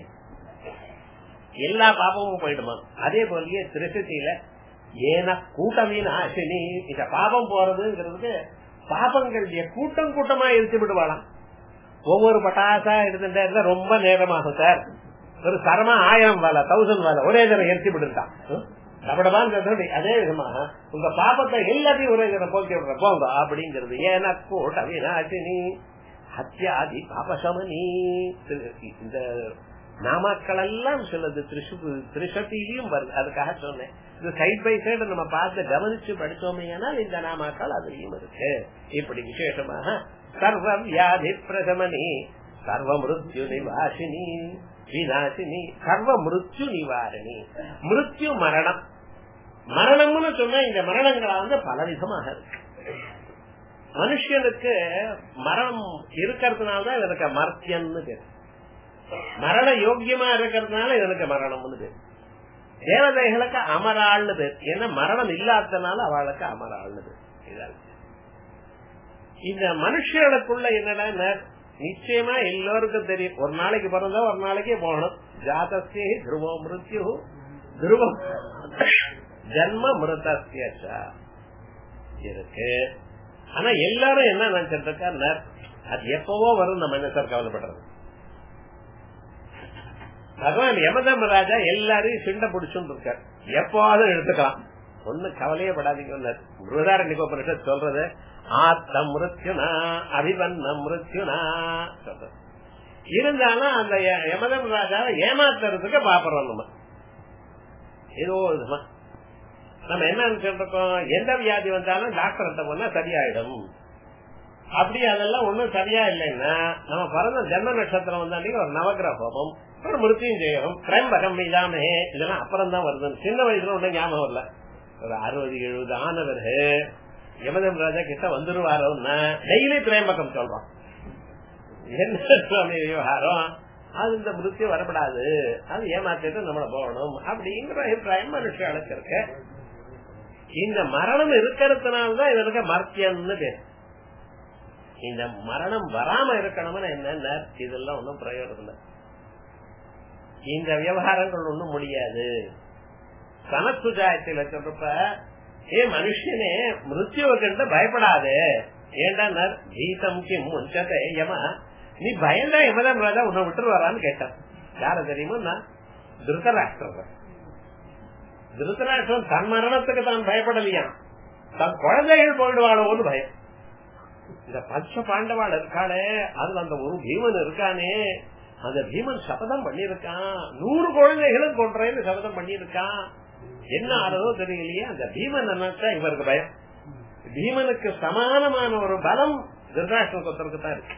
[SPEAKER 1] எல்லா பாபமும் போயிடுமா அதே போலயே திருஷ்டியில ஏன கூட்டமின் ஆசினி இந்த பாபம் போறதுங்கிறதுக்கு பாபங்கள் கூட்டம் கூட்டமா எடுத்து விடுவாளாம் ஒவ்வொரு பட்டாசா எடுத்துட்டே இருந்தா ரொம்ப நேரமாகும் சார் ஒரு சரமா ஆயிரம் வேலை தௌசண்ட் வேலை ஒரே தரம் எரிச்சு விட்டுருக்கான் கபடமான்னு அதே விதமா உங்க பாபத்தை எல்லாத்தையும் ஒரே தரம் போக்கி விடுற போங்க அப்படிங்கிறது ஏன்னா கூட்ட வினாசினி ஹத்தியாதி பாபசமனி இந்த நாமாக்கள் எல்லாம் சொல்லுது திரிசத்திலையும் வருது அதுக்காக சொன்னேன் இது சைட் பை சைடு நம்ம பார்த்து கவனிச்சு படிச்சோமே இந்த நாமாக்கள் அதுலயும் இருக்கு இப்படி விசேஷமாக சர்வ வியாதி பிரதமனி சர்வ மிருத்யு நிவாசினி விநாசினி சர்வ மிருத்யு நிவாரணி மிருத்யு மரணம் மரணம்னு சொன்னா இந்த மரணங்களா வந்து பலவிதமாக இருக்கு மனுஷனுக்கு மரணம் இருக்கிறதுனாலதான் இவனுக்கு மர்த்தியன்னு பேரு மரண யோக்கியமா இருக்கிறதுனால இவனுக்கு மரணம்னு பேரு தேவதைகளுக்கு அமராள்னு பேர் ஏன்னா மரணம் இல்லாதனால அவளுக்கு அமராள்னு பேர் இதான் இந்த மனுஷர்களுக்குள்ள என்னடா நிச்சயமா எல்லோருக்கும் தெரியும் ஒரு நாளைக்கு பிறந்தா ஒரு நாளைக்கே போகணும் ஜாதஸ்தே துருவ மிருத்யு துருவம் ஜன்ம மிருதஸ்ய இருக்கு ஆனா எல்லாரும் என்ன நினைச்சிட்டு இருக்கா அது எப்பவோ வரும் நம்ம என்ன சார் கவலைப்படுறது பகவான் யமதர்மராஜா எல்லாரையும் சிண்ட பிடிச்சுட்டு இருக்கார் எப்பவாவது எடுத்துக்கலாம் ஒண்ணு கவலையே படாதீங்க உதாரண சொல்றது ஆத்த மிருத்யுனா அபிபன்ன மிருத்யுனா சொல்றது இருந்தாலும் அந்த யமதம் ராஜாவை ஏமாத்துறதுக்கு பாப்பறோம் நம்ம ஏதோ விதமா நம்ம என்ன சொல்றோம் எந்த வியாதி வந்தாலும் டாக்டர்கிட்ட போனா சரியாயிடும் அப்படி அதெல்லாம் ஒண்ணும் சரியா இல்லைன்னா நம்ம பிறந்த ஜென்ம நட்சத்திரம் வந்தாலே ஒரு நவகிரக ஹோமம் ஒரு மிருத்தியும் செய்யணும் திரைம்பகம் இல்லாமே இதெல்லாம் அப்புறம் தான் வருது சின்ன வயசுல ஒன்னும் ஞாபகம் வரல ஒரு அறுபது எழுபது ஆனவரு யமதம் ராஜா கிட்ட வந்துருவாரோன்னா டெய்லி திரைம்பகம் சொல்றோம் என்ன சுவாமி விவகாரம் அது இந்த மிருத்திய வரப்படாது அது ஏமாத்திட்டு நம்மள போகணும் அப்படிங்கிற அபிப்பிராயம் மனுஷர்களுக்கு இருக்கு இந்த மரணம் இருக்கிறதுனாலதான் இதற்கு மர்த்தியம்னு பேர் இந்த மரணம் வராம இருக்கணும்னு என்னென்ன இதெல்லாம் ஒன்னும் பிரயோஜனம் இல்லை இந்த விவகாரங்கள் ஒண்ணும் முடியாது சனத்துஜாயத்தில் சொல்றப்ப ஏ மனுஷனே மிருத்யுவை கண்டு பயப்படாது ஏண்டா கீதம் கிம் முஞ்சத்தை யமா நீ பயந்தா யமதான் ராஜா உன்னை விட்டுருவாரான்னு கேட்டான் யார தெரியுமா திருத்தராஷ்டிரம் திருத்தராஷ்டிரம் தன் மரணத்துக்கு தான் பயப்படலையா தன் குழந்தைகள் போயிடுவாளோன்னு பயம் இந்த பச்ச பாண்டவாள் இருக்காளே அதுல அந்த ஒரு பீமன் இருக்கானே அந்த பீமன் சபதம் பண்ணிருக்கான் நூறு குழந்தைகளும் கொன்றேன்னு சபதம் பண்ணிருக்கான் என்ன ஆறதோ தெரியலையே அந்த பீமன் நினைச்சா இவருக்கு பயம் பீமனுக்கு சமானமான ஒரு பலம் திருதாஷ்டிரத்துக்கு தான் இருக்கு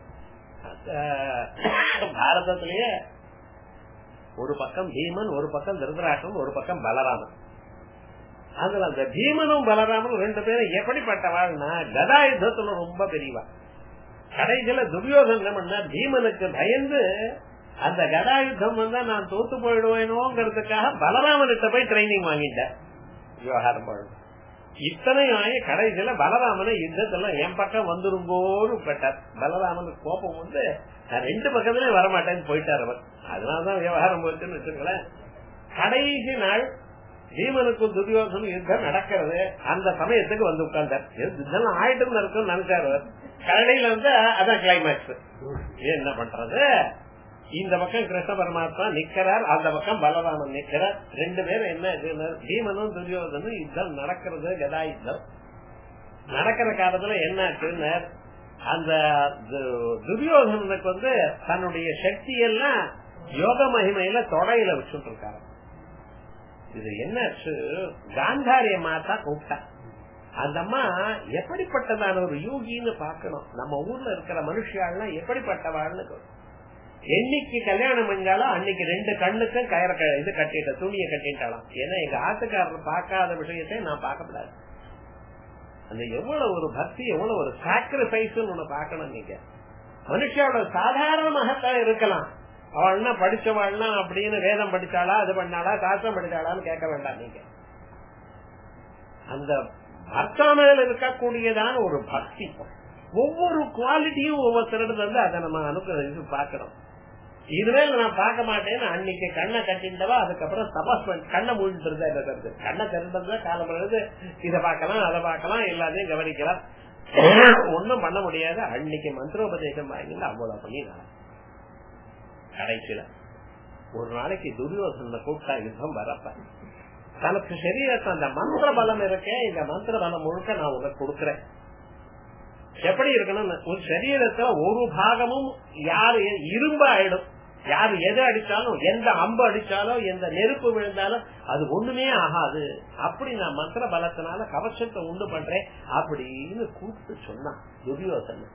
[SPEAKER 1] பாரதத்திலேயே ஒரு பக்கம் பீமன் ஒரு பக்கம் திருதராஷ்டிரம் ஒரு பக்கம் பலராமன் அதுல அந்த பீமனும் பலராமனும் ரெண்டு பேரும் எப்படிப்பட்டவாள்னா கதாயுத்தத்துல ரொம்ப பெரியவா கடைசியில துரியோதன் என்ன பண்ண பீமனுக்கு பயந்து அந்த கதாயுத்தம் வந்தா நான் தோத்து போயிடுவேனோங்கிறதுக்காக பலராமன்கிட்ட போய் ட்ரைனிங் வாங்கிட்டேன் விவகாரம் இத்தனையும் ஆகி கடைசியில பலராமனை யுத்தத்துல என் பக்கம் வந்துருங்கோன்னு கேட்டார் பலராமனுக்கு கோபம் வந்து நான் ரெண்டு பக்கத்துலயும் வரமாட்டேன்னு போயிட்டார் அவர் அதனாலதான் விவகாரம் போச்சுன்னு வச்சுங்களேன் கடைசி நாள் பீமனுக்கும் துரியோசனும் யுத்தம் நடக்கிறது அந்த சமயத்துக்கு வந்து உட்கார்ந்தார் யுத்தம் ஆயிட்டு இருக்கும் நினைச்சாரு அவர் கடையில வந்து அதான் கிளைமேக்ஸ் என்ன பண்றது இந்த பக்கம் கிருஷ்ண பரமாத்மா நிக்கிறார் அந்த பக்கம் பலராமன் நிக்கிறார் ரெண்டு பேரும் என்ன இதுன்னு பீமனும் துரியோதனும் யுத்தம் நடக்கிறது கதா யுத்தம் நடக்கிற காலத்துல என்ன ஆச்சுன்னு அந்த து- துரியோதனனுக்கு வந்து தன்னுடைய சக்தி எல்லாம் யோக மகிமையில தொடையில வச்சுட்டு இருக்காரு இது என்னாச்சு காந்தாரிய மாதா கூப்பிட்டா அந்த அம்மா எப்படிப்பட்டதான ஒரு யோகின்னு பாக்கணும் நம்ம ஊர்ல இருக்கிற மனுஷியாள்லாம் எப்படிப்பட்டவாள்னு என்னைக்கு கல்யாணம் பண்ணாலும் அன்னைக்கு ரெண்டு கண்ணுக்கும் கயிற க- இது கட்டிட்ட துணியை கட்டிட்டாலாம் ஏன்னா எங்க ஆத்துக்காரர் பார்க்காத விஷயத்தை நான் பார்க்கப்படாது அந்த எவ்வளவு ஒரு பக்தி எவ்வளவு ஒரு சாக்ரிஃபைஸ் ஒண்ணு பார்க்கணும் நீங்க மனுஷாவோட சாதாரணமாகத்தான் இருக்கலாம் அவள்னா படிச்சவாள்னா அப்படின்னு வேதம் படிச்சாளா அது பண்ணாளா சாஸ்திரம் படிச்சாளான்னு கேட்க வேண்டாம் நீங்க அந்த பர்த்தா மேல இருக்கக்கூடியதான ஒரு பக்தி ஒவ்வொரு குவாலிட்டியும் ஒவ்வொருத்தரிடம் வந்து அதை நம்ம அனுப்புறது பாக்கிறோம் இதுவேல நான் பார்க்க மாட்டேன்னு அன்னைக்கு கண்ணை கட்டிண்டவா அதுக்கப்புறம் தபாஸ் பண்ணி கண்ணை மூடிட்டு இருந்தா என்ன கருது கண்ணை திறந்தா காலம் எழுது இதை பார்க்கலாம் அதை பார்க்கலாம் எல்லாத்தையும் கவனிக்கலாம் ஒண்ணும் பண்ண முடியாது அன்னைக்கு மந்திரோபதேசம் வாங்கிட்டு அவ்வளவு பண்ணி நான் கடைசியில ஒரு நாளைக்கு துரியோசன கூட்டா யுத்தம் வரப்ப தனக்கு சரீரத்தை அந்த மந்திர பலம் இருக்கே இந்த மந்திர பலம் முழுக்க நான் உனக்கு கொடுக்கறேன் எப்படி இருக்கணும் உன் சரீரத்துல ஒரு பாகமும் யாரு இரும்பு ஆயிடும் யாரு எது அடிச்சாலும் எந்த அம்பு அடிச்சாலும் எந்த நெருப்பு விழுந்தாலும் அது ஒண்ணுமே ஆகாது அப்படி நான் மந்திர பலத்தினால கவசத்தை உண்டு பண்றேன் அப்படின்னு கூப்பிட்டு சொன்னான் துரியோசன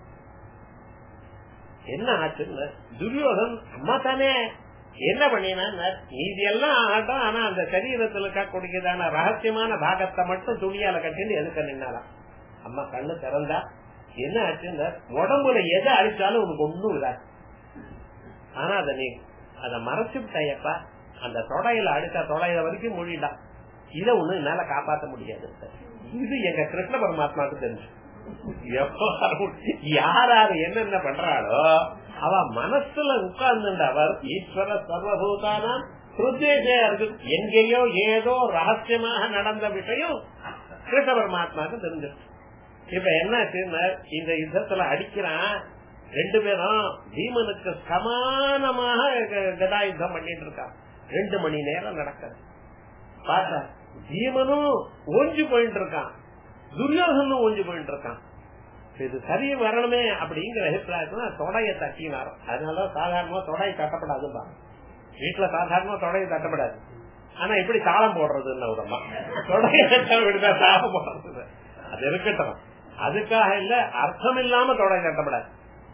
[SPEAKER 1] என்ன ஆச்சுன்னு துரியோதன் அம்மா தானே என்ன பண்ணினா இது எல்லாம் ஆகட்டும் ஆனா அந்த சரீரத்துல இருக்கக்கூடியதான ரகசியமான பாகத்தை மட்டும் துணியால கட்டின்னு எதுக்க நின்னாலாம் அம்மா கண்ணு திறந்தா என்ன ஆச்சுன்னா உடம்புல எதை அடிச்சாலும் உனக்கு ஒண்ணும் இடாது ஆனா அத நீ அத மறைச்சுட்டாயப்பா அந்த தொடையில அடிச்சா தொடையில வரைக்கும் மொழிடான் இத ஒண்ணு என்னால காப்பாத்த முடியாது இது எங்க கிருஷ்ண பரமாத்மாவுக்கு தெரிஞ்சு யார் யாரு என்னென்ன பண்றாளோ அவ மனசுல உட்கார்ந்து அவர் ஈஸ்வர சர்வபூதானாம் ஹிருதேசே இருக்கு எங்கேயோ ஏதோ ரகசியமாக நடந்த விஷயம் கிருஷ்ண பரமாத்மாவுக்கு தெரிஞ்சிருக்கு இப்ப என்ன இந்த யுத்தத்துல அடிக்கிறான் ரெண்டு பேரும் பீமனுக்கு சமானமாக கதா யுத்தம் பண்ணிட்டு இருக்கான் ரெண்டு மணி நேரம் நடக்குது பார்த்தா பீமனும் ஓஞ்சி போயிட்டு இருக்கான் துரியோதனும் ஓஞ்சி போயிட்டு இருக்கான் இது சரி வரணுமே அப்படிங்கிற அபிப்பிராயத்துல தொடைய தட்டினார் அதனால சாதாரணமா தொடை தட்டப்படாது வீட்டுல சாதாரணமா தொடையை தட்டப்படாது ஆனா எப்படி தாளம் போடுறதுன்னு ஒரு அம்மா தொடைய தட்ட விடுதா தாளம் போடுறது அது இருக்கட்டும் அதுக்காக இல்ல அர்த்தம் இல்லாம தொடை தட்டப்படாது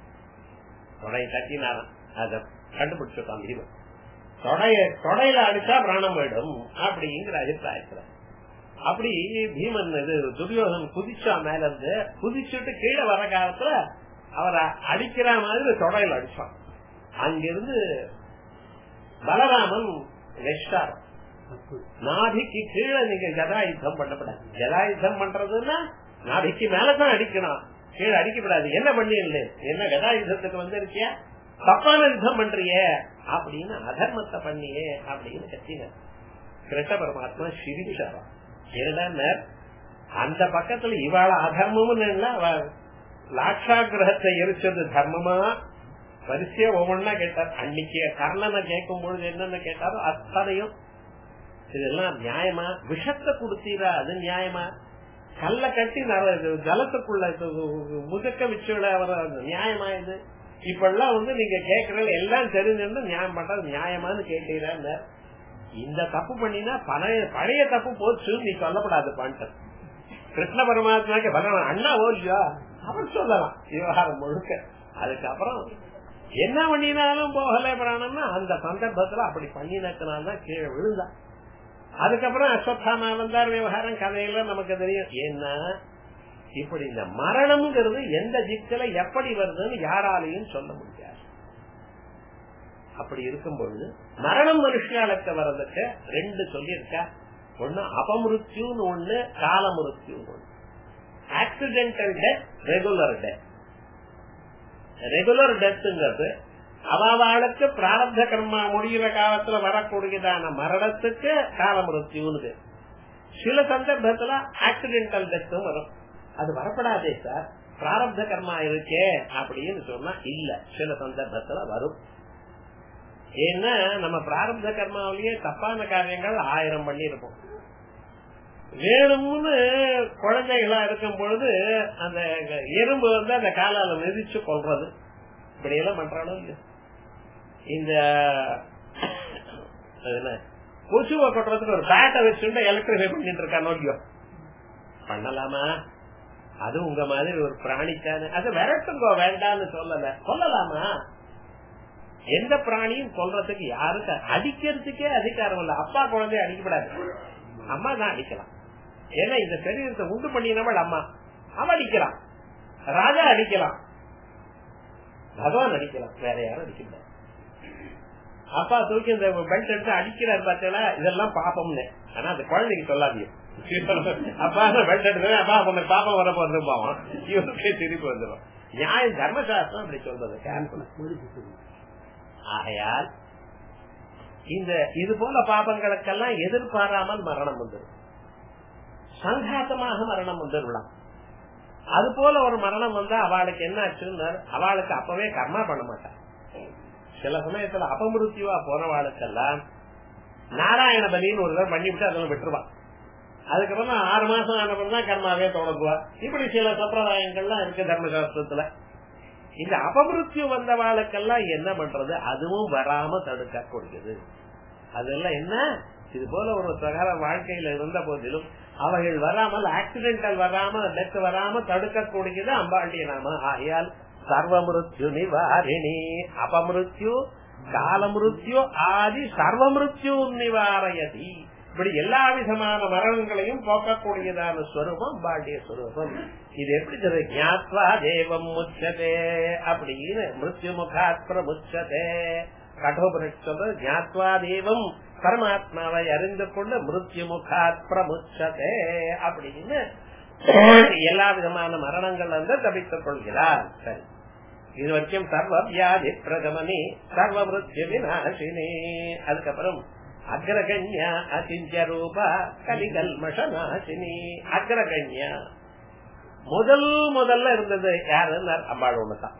[SPEAKER 1] தொடை தட்டினாராம் அத கண்டுபிடிச்சிருக்கான் பீமன் தொடைய தொடையில அடிச்சா பிராணம் போயிடும் அப்படிங்கிற அபிப்பிராயத்துல அப்படி பீமன் இது துரியோதன் குதிச்சா மேல இருந்து குதிச்சுட்டு கீழே வர காலத்துல அவரை அடிக்கிற மாதிரி தொடையில அடிச்சான் அங்கிருந்து பலராமன் வெஷ்டார் நாபிக்கு கீழே நீங்க ஜதாயுத்தம் பண்ணப்படாது ஜதாயுத்தம் பண்றதுன்னா நாபிக்கு மேலதான் அடிக்கணும் கீழே அடிக்கப்படாது என்ன பண்ணிடல என்ன கதாயுத்தத்துக்கு வந்திருக்கியா தப்பான யுத்தம் பண்றிய அப்படின்னு அதர்மத்தை பண்ணியே அப்படின்னு கத்தின கிருஷ்ண பரமாத்மா சிரிச்சாரா என்னடா அந்த பக்கத்துல இவாள அதர்மமும் லாட்சா கிரகத்தை எரிச்சது தர்மமா வரிசையா ஒவ்வொன்னா கேட்டார் அன்னைக்கு கர்ணனை கேட்கும் பொழுது என்னென்ன கேட்டாரோ அத்தனையும் இதெல்லாம் நியாயமா விஷத்தை கொடுத்தீரா அது நியாயமா கல்ல கட்டி ஜலத்துக்குள்ள முதுக்க வச்சுள்ள நியாயமா இது இப்ப எல்லாம் வந்து நீங்க கேட்கறது எல்லாம் தெரிஞ்சு நியாயம் பண்றது நியாயமான்னு கேட்டீங்க இந்த தப்பு பண்ணினா பழைய பழைய தப்பு போச்சு நீ சொல்லப்படாது பாண்ட கிருஷ்ண பரமாத்மாக்கு பகவான் அண்ணா ஓல்லையா அவர் சொல்லலாம் விவகாரம் முழுக்க அதுக்கப்புறம் என்ன பண்ணினாலும் போகல பிராணம்னா அந்த சந்தர்ப்பத்துல அப்படி பண்ணினத்தினால்தான் கீழே விழுந்தான் அதுக்கப்புறம் அஸ்வத்தாமா வந்தார் விவகாரம் கதையில நமக்கு தெரியும் ஏன்னா இப்படி இந்த மரணம்ங்கிறது எந்த திக்கில எப்படி வருதுன்னு யாராலையும் சொல்ல முடியாது அப்படி இருக்கும் பொழுது மரணம் மனுஷியாளுக்கு வர்றதுக்கு ரெண்டு சொல்லியிருக்கா ஒண்ணு அபமிருத்யுன்னு ஒண்ணு காலமிருத்யுன்னு ஒண்ணு accidental death regular death regular டெத்துங்கிறது அவாவாளுக்கு பிராரப்த கர்மா முடிகிற காலத்துல வரக்கூடியதான மரணத்துக்கு காலமிருத்யுன்னு சில சந்தர்ப்பத்துல ஆக்சிடென்டல் டெத்தும் வரும் அது வரப்படாதே சார் பிராரப்த கர்மா இருக்கே அப்படின்னு சொன்னா இல்ல சில சந்தர்ப்பத்துல வரும் ஏன்னா நம்ம பிராரப்த கர்மாவிலேயே தப்பான காரியங்கள் ஆயிரம் பண்ணி இருப்போம் வேணும்னு குழந்தைகளா இருக்கும் பொழுது அந்த எறும்பு வந்து அந்த காலால மிதிச்சு கொள்றது இப்படி எல்லாம் பண்றானோ இல்ல இந்த என்ன கொசுவை கொட்டுறதுக்கு ஒரு பேட்டை வச்சுட்டு எலக்ட்ரிஃபை பண்ணிட்டு இருக்கானோ இல்லையோ பண்ணலாமா அது உங்க மாதிரி ஒரு பிராணிக்கான அது விரட்டுங்கோ வேண்டாம்னு சொல்லல சொல்லலாமா எந்த பிராணியும் சொல்றதுக்கு யாருக்கு அடிக்கிறதுக்கே அதிகாரம் இல்ல அப்பா குழந்தைய அடிக்கப்படாது அம்மா தான் அடிக்கலாம் ஏன்னா இந்த சரீரத்தை உண்டு பண்ணினவள் அம்மா அவன் அடிக்கலாம் ராஜா அடிக்கலாம் பகவான் அடிக்கலாம் வேற யாரும் அடிக்கல அப்பா தூக்கி இந்த பெல்ட் எடுத்து அடிக்கிறார் பார்த்தீங்களா இதெல்லாம் பாப்பம்னு ஆனா அந்த குழந்தைக்கு சொல்லாதீங்க அப்பா பெல்ட் எடுத்து அப்பா உங்க பாப்பம் வர போறது பாவம் இவருக்கே திருப்பி வந்துடும் நியாயம் தர்மசாஸ்திரம் அப்படி சொல்றது கேன்சல் ஆகையால் இந்த இது போல பாபங்களுக்கெல்லாம் எதிர்பாராமல் மரணம் வந்துடும் சங்காத்தமாக மரணம் வந்துடலாம் அது போல ஒரு மரணம் வந்தா அவளுக்கு என்ன ஆச்சுன்னு அவளுக்கு அப்பவே கர்மா பண்ண மாட்டான் சில சமயத்துல அபமிருத்தியவா போனவாளுக்கெல்லாம் நாராயண பலின்னு ஒரு தடவை பண்ணிவிட்டு அதெல்லாம் விட்டுருவான் அதுக்கப்புறம் ஆறு மாசம் ஆனப்பறம் தான் கர்மாவே தொடங்குவா இப்படி சில சம்பிரதாயங்கள்லாம் இருக்கு தர்மசாஸ்திரத்துல இந்த அபமிருத்தியம் வந்தவாளுக்கெல்லாம் என்ன பண்றது அதுவும் வராம தடுக்க கூடியது அதெல்லாம் என்ன இது போல ஒரு சகல வாழ்க்கையில இருந்த போதிலும் அவைகள் வராமல் ஆக்சிடென்டல் வராம டெத் வராம தடுக்கக்கூடியது அம்பாண்டிய நாம ஆகையால் சர்வமிருத்யு நிவாரிணி அபமிருத்யு காலமிருத்யு ஆதி சர்வமிருத்யு நிவாரயதி இப்படி எல்லா விதமான மரணங்களையும் போக்கக்கூடியதான ஸ்வரூபம் பாண்டிய ஸ்வரூபம் இது எப்படி தெரியும் ஞாத்வா தேவம் முச்சதே அப்படின்னு மிருத்யு முகாத் பிரமுச்சதே கடோபனிஷ் சொல்றது ஞாத்வா தேவம் பரமாத்மாவை அறிந்து கொண்டு மிருத்யு முகாத் பிரமுச்சதே அப்படின்னு எல்லா விதமான மரணங்கள் வந்து தப்பித்துக் கொள்கிறார் சரி இது வரைக்கும் சர்வ வியாதி பிரகமனி சர்வ மிருத்யு விநாசினி அதுக்கப்புறம் அக்ரகண்யா அசிஞ்ச ரூபா கலிகல்மஷநாசினி அக்ரகண்யா முதல் முதல்ல இருந்தது யாருன்னு அம்பாள் ஒண்ணுதான்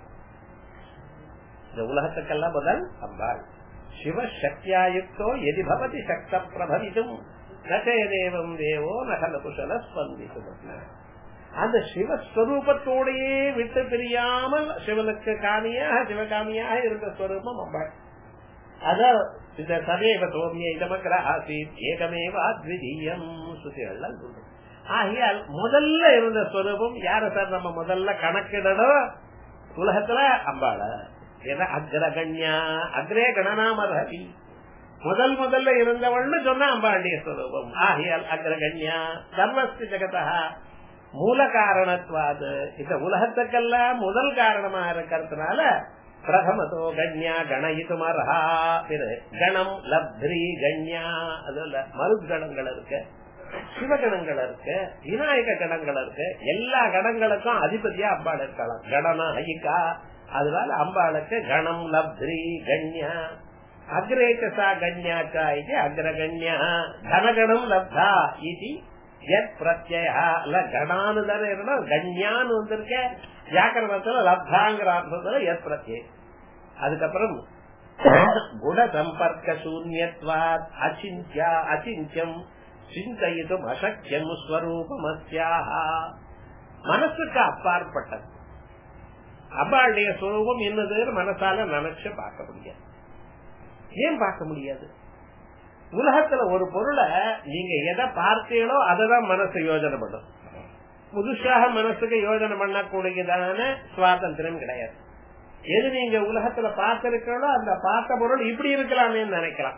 [SPEAKER 1] இந்த உலகத்துக்கெல்லாம் முதல் அம்பாள் சிவ சக்தியாயுக்தோ எதி பவதி சக்த பிரபவிதும் நச்சே தேவம் தேவோ நகல குசல ஸ்பந்திக்கும் அந்த சிவஸ்வரூபத்தோடையே விட்டு பிரியாமல் சிவனுக்கு காமியாக சிவகாமியாக இருந்த ஸ்வரூபம் அம்பாள் அத இந்த சதேவ சோமிய இதமக்கர ஆசீத் ஏகமேவ அத்விதீயம் சுத்திகள்லாம் சொல்றோம் ஆகையால் முதல்ல இருந்த ஸ்வரூபம் யார சார் நம்ம முதல்ல கணக்கிடணும் உலகத்துல அம்பாள ஏன்னா அக்ரகண்யா அக்ரே கணனாமரவி முதல் முதல்ல இருந்தவள்னு சொன்னா அம்பாண்டிய ஸ்வரூபம் ஆகையால் அக்ரகண்யா தர்மஸ்தி ஜெகதா மூல காரணத்துவாது இந்த உலகத்துக்கெல்லாம் முதல் காரணமா இருக்கிறதுனால பிரதமதோ கண்யா கணயிதுமர்ஹா பிற கணம் லப்ரி கண்யா அதுல மருத்கணங்கள் இருக்கு சிவகணங்கள் இருக்கு விநாயக கணங்கள் இருக்கு எல்லா கணங்களுக்கும் அதிபதியா அம்பாள் இருக்கலாம் கணநாயிகா அதனால அம்பாளுக்கு கணம் லப்ரி கண்யா அக்ரேச்சசா கண்யாச்சா இது அக்ரகண்யா கனகணம் லப்தா இது எத் பிரத்யா இல்ல கணான்னு தானே இருக்கணும் கண்யான்னு வந்திருக்க வியாக்கரணத்துல லப்தாங்கிற அர்த்தத்துல எத் பிரத்யம் அதுக்கப்புறம் குண சம்பர்க்க சூன்யத்வாத் அச்சிந்தியா அச்சிந்தியம் சிந்தையிட்டும் அசக்கியம் ஸ்வரூபமஸ்யாக மனசுக்கு அப்பாற்பட்டது அம்பாளுடைய ஸ்வரூபம் என்னது மனசால நினைச்சு பார்க்க முடியாது ஏன் பார்க்க முடியாது உலகத்துல ஒரு பொருளை நீங்க எதை பார்த்தீங்களோ அததான் மனசு யோஜனை பண்ணும் புதுசாக மனசுக்கு யோஜனை பண்ணக்கூடியதான சுவாதந்திரம் கிடையாது எது நீங்க உலகத்துல பார்த்திருக்கீங்களோ அந்த பார்த்த பொருள் இப்படி இருக்கலாமே நினைக்கலாம்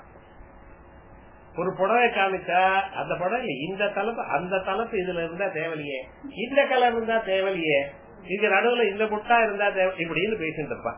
[SPEAKER 1] ஒரு புடவை காமிச்சா அந்த புடவை இந்த தலைப்பு அந்த தலைப்பு இதுல இருந்தா தேவலையே இந்த கலர் இருந்தா தேவலையே இங்க நடுவுல இந்த முட்டா இருந்தா தேவை இப்படின்னு பேசிட்டு இருப்பான்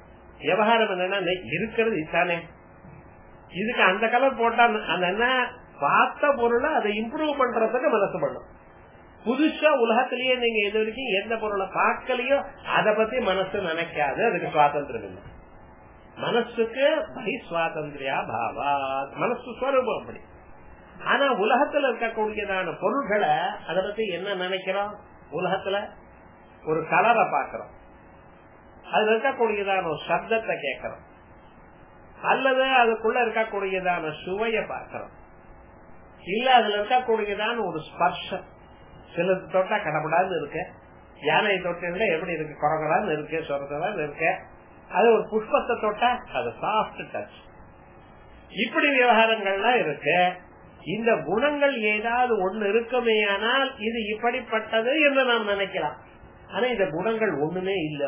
[SPEAKER 1] விவகாரம் என்னன்னா இருக்கிறது இதுதானே இதுக்கு அந்த கலர் போட்டா அந்த என்ன பார்த்த பொருளை அதை இம்ப்ரூவ் பண்றதுக்கு மனசு பண்ணும் புதுசா உலகத்திலேயே நீங்க இது வரைக்கும் எந்த பொருளை பார்க்கலையோ அதை பத்தி மனசு நினைக்காது அதுக்கு சுவாதந்திரம் இல்லை மனசுக்கு பை சுவாதந்திரியா பாவா மனசு ஸ்வரூபம் அப்படி ஆனா உலகத்துல இருக்கக்கூடியதான பொருள்களை அதை பத்தி என்ன நினைக்கிறோம் உலகத்துல ஒரு கலரை பாக்குறோம் அதுல இருக்கக்கூடியதான ஒரு சப்தத்தை கேட்கிறோம் அல்லது அதுக்குள்ள இருக்கக்கூடியதான சுவைய பார்க்கிறோம் இல்ல அதுல இருக்கக்கூடியதான ஒரு ஸ்பர்ஷம் சிலது தொட்டா கடப்படாது இருக்கு யானை தொட்டில எப்படி இருக்கு குறகடான்னு இருக்கு சொரதான் இருக்கு அது ஒரு புஷ்பத்தை தொட்டா அது சாஃப்ட் டச் இப்படி விவகாரங்கள்லாம் இருக்கு இந்த குணங்கள் ஏதாவது ஒண்ணு இருக்குமே ஆனால் இது இப்படிப்பட்டது என்று நாம் நினைக்கலாம் ஆனா இந்த குணங்கள் ஒண்ணுமே இல்ல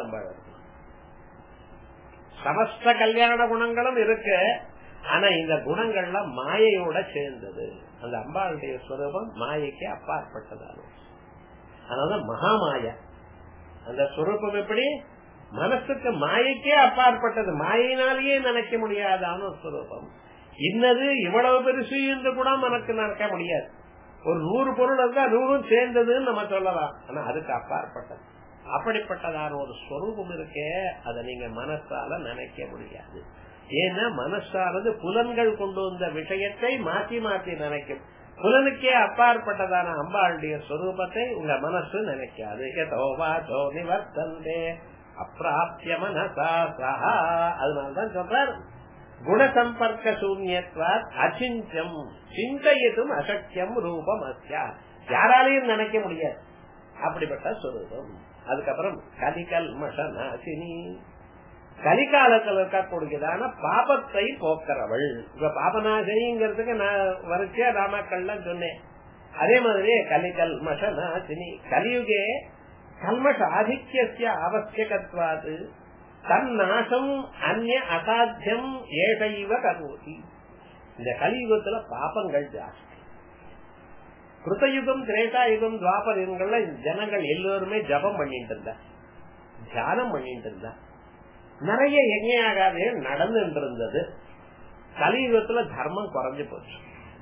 [SPEAKER 1] சமஸ்த கல்யாண குணங்களும் இருக்கு ஆனா இந்த குணங்கள்லாம் மாயையோட சேர்ந்தது அந்த அம்பாளுடைய ஸ்வரூபம் மாயைக்கு அப்பாற்பட்டதாலும் அதனாலதான் மகாமாயா அந்த ஸ்வரூபம் எப்படி மனசுக்கு மாயைக்கே அப்பாற்பட்டது மாயினாலேயே நினைக்க முடியாதான ஒரு ஸ்வரூபம் இன்னது இவ்வளவு பெருசு என்று கூட நமக்கு நினைக்க முடியாது ஒரு நூறு பொருள் இருந்தா நூறும் சேர்ந்ததுன்னு நம்ம சொல்லலாம் ஆனா அதுக்கு அப்பாற்பட்டது அப்படிப்பட்டதான ஒரு ஸ்வரூபம் இருக்கே அதை நீங்க மனசால நினைக்க முடியாது ஏன்னா மனசானது புலன்கள் கொண்டு வந்த விஷயத்தை மாற்றி மாற்றி நினைக்கும் புலனுக்கே அப்பாற்பட்டதான அம்பாளுடைய ஸ்வரூபத்தை உங்க மனசு நினைக்காது எதோவாதோ நிவர்த்தந்தே அப்பிராப்திய மனசா சஹா அதனால்தான் சொல்றார் குணசம்பர்க்க சூன்யத்வாத் அச்சிஞ்சம் சிந்தையதும் அசக்கியம் ரூபம் அஸ்யா யாராலையும் நினைக்க முடியாது அப்படிப்பட்ட ஸ்வரூபம் அதுக்கப்புறம் கலிகல் மசநாசினி கலிகாலத்தில் இருக்கக்கூடியதான பாபத்தை போக்குறவள் இப்ப பாபநாசினிங்கிறதுக்கு நான் வரிசையா ராமாக்கள்லாம் சொன்னேன் அதே மாதிரி கலிகல் மசநாசினி கலியுகே கல்மஷ ஆதித்ய அவசியகத்வாது தன்னாசம் அந்நிய அசாத்தியம் ஏழைவ கரோதி இந்த கலியுகத்துல பாபங்கள் ஜாஸ்தி கிருத்தயுகம் திரேதாயுகம் துவாபர யுகங்கள்ல ஜனங்கள் எல்லோருமே ஜபம் பண்ணிட்டு இருந்தா தியானம் பண்ணிட்டு இருந்தா நிறைய யஜ்யாகாவே நடந்துட்டு இருந்தது கலியுகத்துல தர்மம் குறைஞ்சு போச்சு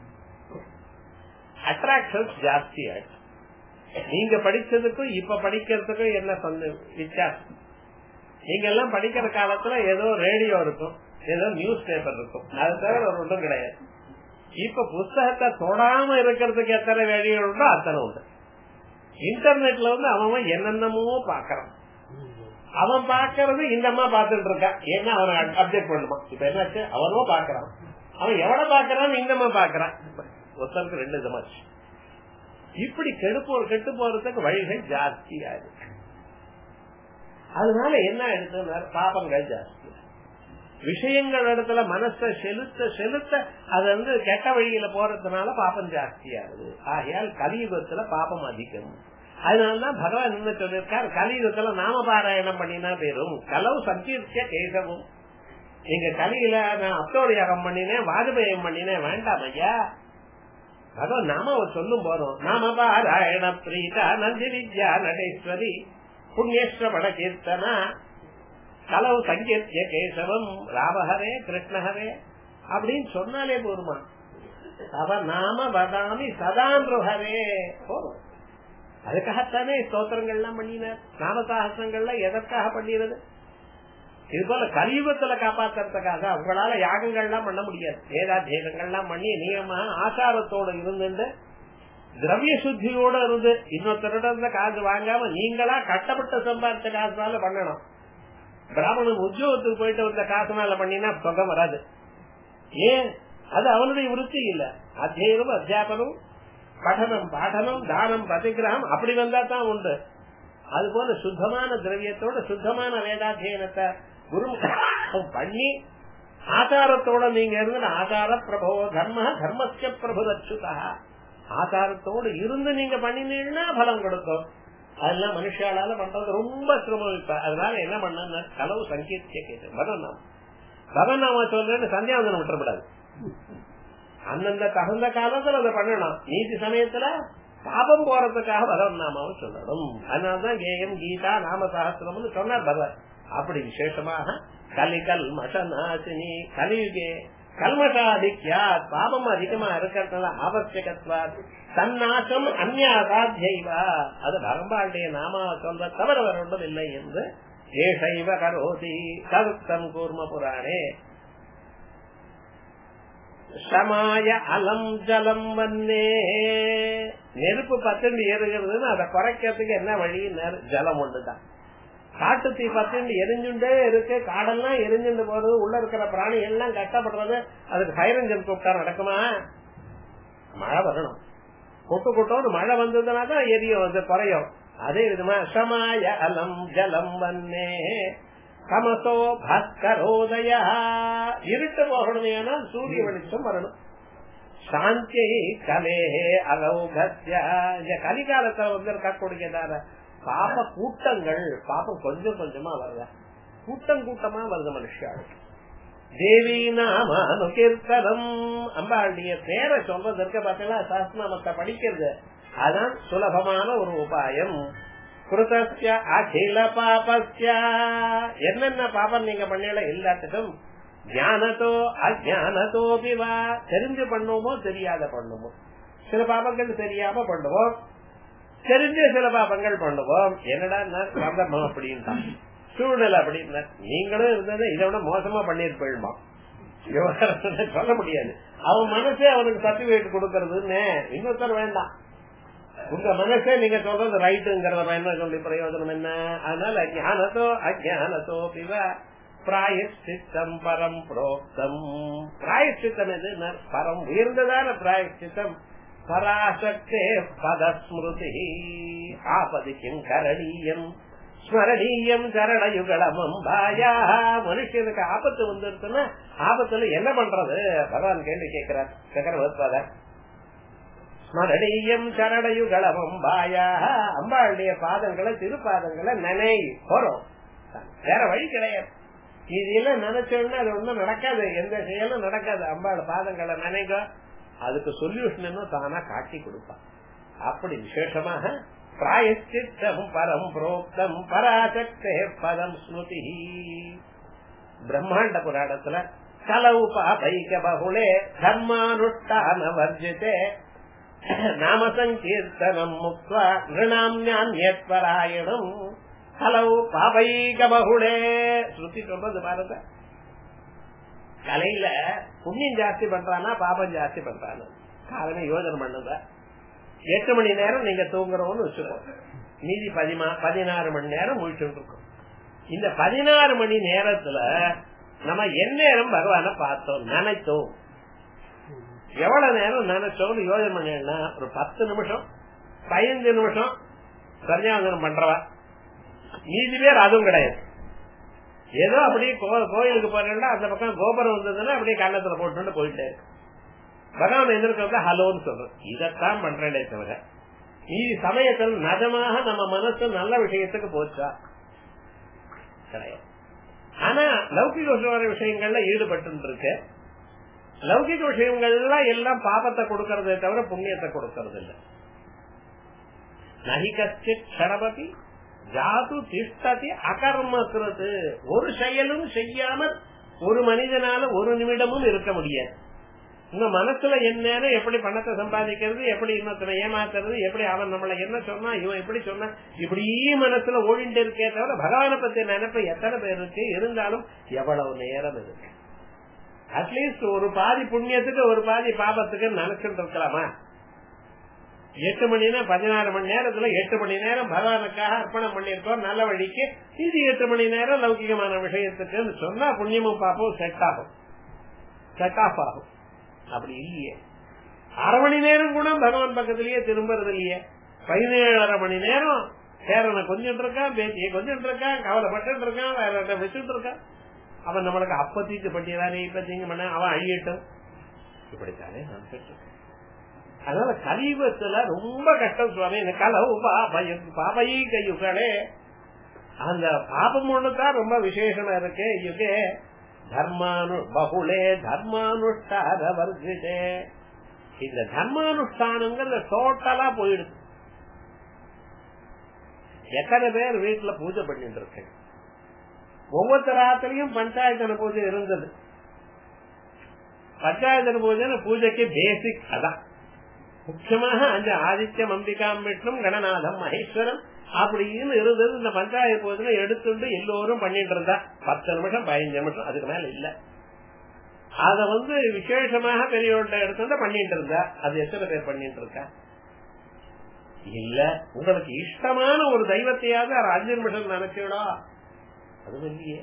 [SPEAKER 1] அட்ராக்ஷன்ஸ் ஜாஸ்தி ஆயிடுச்சு நீங்க படிச்சதுக்கும் இப்ப படிக்கிறதுக்கும் என்ன சொந்த வித்தியாசம் நீங்க எல்லாம் படிக்கிற காலத்துல ஏதோ ரேடியோ இருக்கும் ஏதோ நியூஸ் பேப்பர் இருக்கும் அது தவிர ஒரு ஒன்றும் கிடையாது இப்ப புஸ்தகத்தை தொடாம இருக்கிறதுக்கு எத்தனை வேலைகள் உண்டோ அத்தனை உண்டு இன்டர்நெட்ல வந்து அவன் என்னென்னமோ பாக்குறான் அவன் பாக்குறது இந்த அம்மா பாத்துட்டு இருக்கான் ஏன்னா அவனை அப்டேட் பண்ணுமா இப்ப என்னாச்சு அவனோ பாக்குறான் அவன் எவ்வளவு பாக்குறான் இந்த அம்மா பாக்குறான் ஒருத்தருக்கு ரெண்டு விதமாச்சு இப்படி கெடுப்போ கெட்டு போறதுக்கு வழிகள் ஜாஸ்தியா இருக்கு அதனால என்ன எடுத்து பாபங்கள் ஜாஸ்தி விஷயங்கள் இடத்துல மனசை செலுத்த செலுத்த அது வந்து கெட்ட வழியில போறதுனால பாபம் ஜாஸ்தியாகுது ஆகையால் கலியுகத்துல பாபம் அதிகம் அதனாலதான் பகவான் என்ன சொல்லியிருக்கார் கலியுகத்துல நாம பாராயணம் பண்ணினா பேரும் கலவு சங்கீர்த்திய கேசவும் நீங்க கலியில நான் அத்தோடியாகம் பண்ணினேன் வாஜபேயம் பண்ணினேன் வேண்டாம் ஐயா பகவான் நாம சொல்லும் போறோம் நாம பாராயண பிரீதா நந்தி வித்யா நடேஸ்வரி புண்ணியஸ்வட கீர்த்தனா கலவு சங்கீர்த்திய கேசவம் ராமஹரே கிருஷ்ணஹரே அப்படின்னு சொன்னாலே போருமா அவ நாம வதாமி சதாந்திரஹரே போதும் அதுக்காகத்தானே ஸ்தோத்திரங்கள்லாம் பண்ணினார் நாமசாகசங்கள்லாம் எதற்காக பண்ணிடுறது இது போல கலியுகத்துல காப்பாத்துறதுக்காக உங்களால யாகங்கள்லாம் பண்ண முடியாது வேதாத்தியங்கள்லாம் பண்ணி நியமா ஆச்சாரத்தோட இருந்துட்டு திரவிய சுத்தியோட இருந்து இன்னொருத்தரோட இருந்த காசு வாங்காம நீங்களா கட்டப்பட்ட சம்பாதிச்ச காசுனால பண்ணணும் பிராமணன் உத்தியோகத்துக்கு போயிட்டு வந்த காசுனால பண்ணினா தொகை வராது ஏன் அது அவனுடைய விருத்தி இல்ல அத்தியனம் அத்தியாபனம் படனம் பாடனம் தானம் பதிகிரகம் அப்படி வந்தா தான் உண்டு அது போல சுத்தமான திரவியத்தோட சுத்தமான வேதாத்தியனத்தை குரு பண்ணி ஆச்சாரத்தோட நீங்க இருந்து ஆச்சார பிரபோ தர்ம தர்மஸ்ய பிரபு அச்சுதா ஆச்சாரத்தோடு இருந்து நீங்க பண்ணினீங்கன்னா பலம் கொடுக்கும் அதெல்லாம் மனுஷாலால பண்றது ரொம்ப சிரமம் இப்ப அதனால என்ன பண்ண கலவு சங்கீர்த்திய கேட்டு பதநாம பதநாம சொல்றேன்னு சந்தியாவந்தனம் விட்டுறப்படாது அந்தந்த தகுந்த காலத்துல அதை பண்ணணும் நீதி சமயத்துல பாபம் போறதுக்காக பகவன் நாமாவும் சொல்லணும் அதனாலதான் கேயம் கீதா நாம சாஸ்திரம்னு சொன்னார் பகவன் அப்படி விசேஷமாக கலிகல் மசநாசினி கலியுகே கல்மஷாதித்யா பாபம் அதிகமா இருக்கிறதுனால ஆவசியகத்வா தன்னாசம் அந்நாசாத்தியவா அது பகவானுடைய நாமா சொல்ற தவறு வருவதில்லை என்று ஏஷைவ கரோதி கருத்தம் கூர்ம புராணே சமாய அலம் ஜலம் வந்தே நெருப்பு பத்துண்டு ஏறுகிறதுன்னு அதை குறைக்கிறதுக்கு என்ன வழி ஜலம் ஒண்ணுதான் காட்டு தீ பத்துண்டு எரிஞ்சுட்டே இருக்கு காடெல்லாம் எரிஞ்சுட்டு போறது உள்ள இருக்கிற பிராணி எல்லாம் கஷ்டப்படுறது அதுக்கு ஃபயர் இன்ஜின் கூப்பிட்டா நடக்குமா மழை வரணும் கொட்டு கொட்டோன்னு மழை வந்ததுனா தான் எரியும் அது குறையும் அதே விதமா சமாய அலம் ஜலம் வந்தே தமசோ பாஸ்கரோதய இருட்டு போகணும் ஏன்னா சூரிய வெளிச்சம் வரணும் சாந்தி கலே அலௌகத்ய இந்த கலிகாலத்துல வந்து இருக்கக்கூடியதான பாப கூட்டங்கள் பாப்பம் கொஞ்சம் கொஞ்சமா வருத கூட்டம் கூட்டமா வருது மனுஷாளுக்கு தேவி நாம அனுகீர்த்தனம் அம்பாளுடைய பேரை சொல்றதற்கு பார்த்தீங்கன்னா சாஸ்திரநாமத்தை படிக்கிறது அதான் சுலபமான ஒரு உபாயம் கிருதஸ்ய அகில பாபஸ்ய என்னென்ன பாபம் நீங்க பண்ணல எல்லாத்துக்கும் ஞானத்தோ அஜானத்தோ பிவா தெரிஞ்சு பண்ணுவோமோ தெரியாத பண்ணுமோ சில பாபங்கள் தெரியாம பண்ணுவோம் தெரிஞ்ச சில பாபங்கள் பண்ணுவோம் என்னடா சந்தர்ப்பம் அப்படின்ட்டான் சூழ்நிலை அப்படின்னா நீங்களும் இருந்தது இதை விட மோசமா பண்ணிருப்பேமா சொல்ல முடியாது அவன் மனசே அவனுக்கு சர்டிபிகேட் கொடுக்கறதுன்னு இன்னொருத்தர் வேண்டாம் உங்க மனசே நீங்க சொல்றது ரைட்டுங்கிறத என்ன சொல்லி பிரயோஜனம் என்ன அதனால ஞானத்தோ அஜானத்தோ பிவ பிராயச்சித்தம் பரம் புரோக்தம் பிராயச்சித்தம் எது பரம் உயர்ந்ததான பிராயச்சித்தம் பராசக்தே பதஸ்மிருதி ஆபதிக்கும் கரணீயம் ஸ்மரணீயம் சரணயுகளமம் பாயா மனுஷனுக்கு ஆபத்து வந்துருச்சுன்னா ஆபத்துல என்ன பண்றது பகவான் கேள்வி கேட்கிறார் சக்கரவர்த்தாத ஸ்மரணீயம் சரணயுகளமம் பாயா அம்பாளுடைய பாதங்களை திருப்பாதங்களை நினை போறோம் வேற வழி கிடையாது இதெல்லாம் நினைச்சோம்னா அது ஒண்ணும் நடக்காது எந்த செயலும் நடக்காது அம்பாள் பாதங்களை நினைக்க அதுக்கு சொல்யூஷன் என்ன தானா காட்டி கொடுப்பான் அப்படி விசேஷமாக பிராயச்சித்தம் பரம் புரோக்தம் பராசக்தே பதம் ஸ்மிருதி பிரம்மாண்ட புராணத்துல கலவு பாபைக பகுளே தர்மானுஷ்டான வர்ஜிதே நாம சங்கீர்த்தனம் முக்வா நிருணாமியான்யத்வராயணம் கலவு பாபைக பகுளே ஸ்ருதி சொல்றது பாருங்க கலையில புண்ணியம் ஜாஸ்தி பண்றானா பாபம் ஜாஸ்தி பண்றானா காரணம் யோஜனை பண்ணுங்க எட்டு மணி நேரம் நீங்க தூங்குறோம்னு வச்சுக்கோம் மீதி பதிமா பதினாறு மணி நேரம் முழிச்சுட்டு இருக்கோம் இந்த பதினாறு மணி நேரத்துல நம்ம எந்நேரம் பகவான பார்த்தோம் நினைத்தோம் எவ்வளவு நேரம் நினைச்சோம்னு யோஜனை பண்ணா ஒரு பத்து நிமிஷம் பதினஞ்சு நிமிஷம் சன்னியாசனம் பண்றவா மீதி பேர் அதுவும் கிடையாது ஏதோ அப்படியே கோயிலுக்கு போறேன்னா அந்த பக்கம் கோபுரம் வந்ததுன்னா அப்படியே கண்ணத்துல போட்டு போயிட்டே இருக்கு பகவான் எதிர்க்க ஹலோன்னு சொல்றோம் இதைத்தான் பண்றேனே தவிர மீதி சமயத்தில் நஜமாக நம்ம மனசு நல்ல விஷயத்துக்கு போச்சா கிடையாது ஆனா லௌகிக விஷயங்கள்ல ஈடுபட்டு இருக்கு லௌகிக விஷயங்கள்லாம் எல்லாம் பாபத்தை கொடுக்கறதே தவிர புண்ணியத்தை கொடுக்கறது இல்லை நகி கஷ்டித் க்ஷணபதி ஜாது திஷ்டதி அகர்மக்கிறது ஒரு செயலும் செய்யாமல் ஒரு மனிதனால ஒரு நிமிடமும் இருக்க முடியாது உங்க மனசுல என்ன எப்படி பணத்தை சம்பாதிக்கிறது எப்படி இன்னொருத்தனை ஏமாத்துறது எப்படி அவன் நம்மள என்ன சொன்னா இவன் எப்படி சொன்னா இப்படி மனசுல ஓடிட்டு இருக்கே தவிர பகவான பத்தி நினைப்பு எத்தனை பேர் இருக்கு இருந்தாலும் எவ்வளவு நேரம் இருக்கு அட்லீஸ்ட் ஒரு பாதி புண்ணியத்துக்கு ஒரு பாதி பாபத்துக்கு நினைச்சுட்டு இருக்கலாமா எட்டு மணி நேரம் பதினாறு மணி நேரத்துல எட்டு மணி நேரம் பகவானுக்காக அர்ப்பணம் பண்ணிருக்கோம் நல்ல வழிக்கு இது எட்டு மணி நேரம் லௌகிகமான விஷயத்துக்கு சொன்னா புண்ணியமும் பாப்போம் செட் ஆகும் செட் ஆஃப் ஆகும் அப்படி இல்லையே அரை மணி நேரம் கூட பகவான் பக்கத்திலேயே திரும்புறது இல்லையே பதினேழரை மணி நேரம் சேரனை கொஞ்சம் இருக்கான் பேத்தியை கொஞ்சம் இருக்கான் கவலைப்பட்டு இருக்கான் வேற வச்சுட்டு இருக்கான் அவன் நம்மளுக்கு அப்பத்தீட்டு பட்டியலானே இப்ப தீங்க பண்ண அவன் அழியட்டும் இப்படித்தானே நான் பெற்றிருக்கேன் அதனால கலியுகத்துல ரொம்ப கஷ்டம் சுவாமி இந்த கலவு பாபை கையுகளே அந்த பாபம் ஒண்ணுதான் ரொம்ப விசேஷமா இருக்கு யுகே தர்மானு பகுளே தர்மானுஷ்டான வர்ஜிதே இந்த தர்மானுஷ்டானங்கிறது டோட்டலா போயிடுது எத்தனை பேர் வீட்டுல பூஜை பண்ணிட்டு இருக்கேன் ஒவ்வொரு ராத்திரியும் பஞ்சாயத்தன பூஜை இருந்தது பஞ்சாயத்தன பூஜை பூஜைக்கு பேசிக் அதான் முக்கியமாக அந்த ஆதித்யம் அம்பிகாம் விஷ்ணும் கணநாதம் மகேஸ்வரம் அப்படின்னு இருந்தது இந்த பஞ்சாயத்து பூஜை எடுத்துட்டு எல்லோரும் பண்ணிட்டு இருந்தா பத்து நிமிஷம் பதினஞ்சு நிமிஷம் அதுக்கு மேல இல்ல அத வந்து விசேஷமாக பெரியவர்கிட்ட எடுத்துட்டு பண்ணிட்டு இருந்தா அது எத்தனை பேர் பண்ணிட்டு இருக்கா இல்ல உங்களுக்கு இஷ்டமான ஒரு தெய்வத்தையாவது ஒரு அஞ்சு நிமிஷம் நினைச்சோடா அது இல்லையே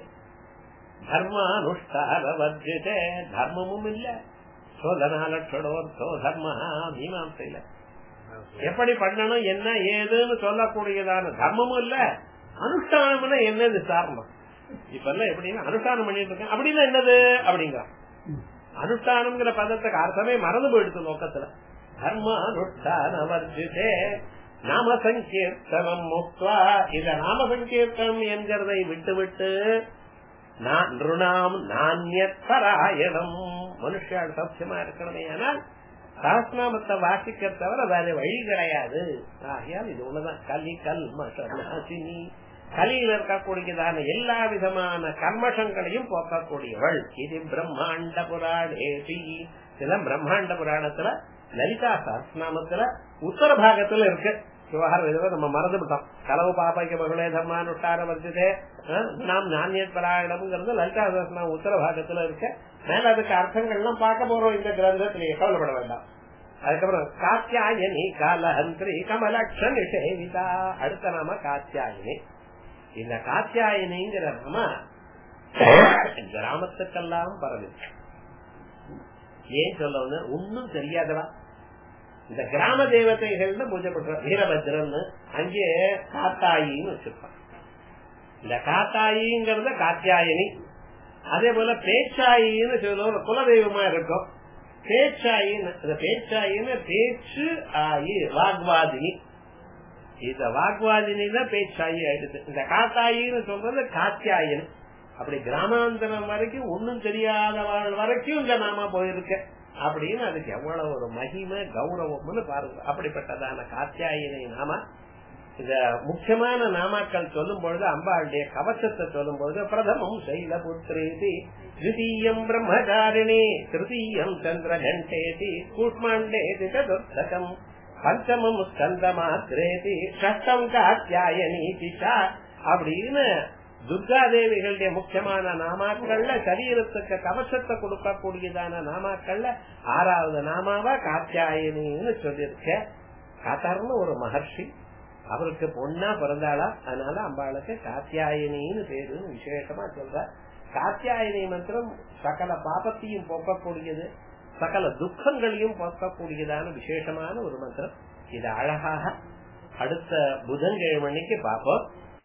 [SPEAKER 1] தர்மானுஷ்டானவர்ஜிதே தர்மமும் இல்ல சோதனாலட்சணோர்த்தோ தர்ம மீமாசையில எப்படி பண்ணணும் என்ன ஏதுன்னு சொல்லக்கூடியதான தர்மமும் இல்ல அனுஷ்டானம்னா என்னது சாரணம் இப்ப எல்லாம் எப்படின்னா அனுஷ்டானம் பண்ணிட்டு இருக்கேன் அப்படின்னா என்னது அப்படிங்கிற அனுஷ்டானம்ங்கிற பதத்துக்கு அர்த்தமே மறந்து போயிடுது நோக்கத்துல தர்மானுஷ்டானவர்ஜிதே நாம சங்கீர்த்தனம் முக்வா இந்த நாம சங்கீர்த்தனம் என்கிறதை விட்டு விட்டு நான் ருணாம் நானியத்தராயணம் மனுஷால் சௌக்கியமா இருக்கணுமே ஆனால் சஹஸ்நாமத்தை வாசிக்க தவிர வேற வழி கிடையாது ஆகையால் இது ஒண்ணுதான் கலி கல் நாசினி கலியில் இருக்கக்கூடியதான எல்லா விதமான கர்மஷங்களையும் போக்கக்கூடியவள் இது பிரம்மாண்ட புராணேசி இதெல்லாம் பிரம்மாண்ட புராணத்துல லலிதா சஹஸ்நாமத்துல உத்தர பாகத்துல இருக்கு விவகாரம் இதுவே நம்ம மறந்துவிட்டோம் களவு பாப்பைக்கு மகளே தர்மானுஷ்டான வந்ததே நாம் நானிய பராயணம்ங்கிறது லலிதா சஹஸ்நாமம் உத்தர பாகத்துல இருக்கு மேல அதுக்கு அர்த்தங்கள்லாம் பார்க்க போறோம் இந்த கிரந்தத்திலேயே கவலைப்பட வேண்டாம் அதுக்கப்புறம் காத்தியாயனி காலஹந்திரி கமலக்ஷன் சேவிதா அடுத்த நாம காத்தியாயனி இந்த காத்தியாயனிங்கிற நாம கிராமத்துக்கெல்லாம் பரவி ஏன் சொல்ல வந்து ஒன்னும் தெரியாதவா இந்த கிராம தேவதைகள்னு பூஜை பண்ற வீரபத்ரன் அங்கே காத்தாயின்னு வச்சிருப்பான் இந்த காத்தாயிங்கிறத காத்தியாயனி அதே போல பேச்சாயின்னு சொல்லுவோம் குலதெய்வமா இருக்கும் பேச்சாயின்னு பேச்சாயின்னு பேச்சு ஆயி வாக்வாதினி இந்த வாக்வாதினி தான் பேச்சாயி ஆயிடுது இந்த காத்தாயின்னு சொல்றது காத்தியாயன் அப்படி கிராமாந்தரம் வரைக்கும் ஒன்னும் தெரியாதவள் வரைக்கும் இந்த நாம போயிருக்க அப்படின்னு அதுக்கு எவ்வளவு ஒரு மகிமை கௌரவம்னு பாருங்க அப்படிப்பட்டதான காத்தியாயினை நாம இந்த முக்கியமான நாமாக்கள் சொல்லும் பொழுது அம்பாளுடைய கவசத்தை சொல்லும் பொழுது பிரதமம் சைல புத்திரேதி தித்தீயம் பிரம்மச்சாரிணி திருத்தீயம் சந்திர கண்டேதி கூட்மாண்டேதி சதுர்த்தகம் பஞ்சமம் ஸ்கந்த மாத்திரேதி ஷஷ்டம் காத்தியாயனி திஷா அப்படின்னு துர்கா தேவிகளுடைய முக்கியமான நாமாக்கள்ல சரீரத்துக்கு கவசத்தை கொடுக்கக்கூடியதான நாமாக்கள்ல ஆறாவது நாமாவா காத்தியாயனின்னு சொல்லியிருக்க கதர்னு ஒரு மகர்ஷி அவருக்கு பொண்ணா பிறந்தாளா அதனால அம்பாளுக்கு காத்தியாயனின்னு பேருன்னு விசேஷமா சொல்ற காத்தியாயனி மந்திரம் சகல பாபத்தையும் போக்கக்கூடியது சகல துக்கங்களையும் போக்கக்கூடியதான விசேஷமான ஒரு மந்திரம் இது அழகாக அடுத்த புதன்கிழமைக்கு பார்ப்போம்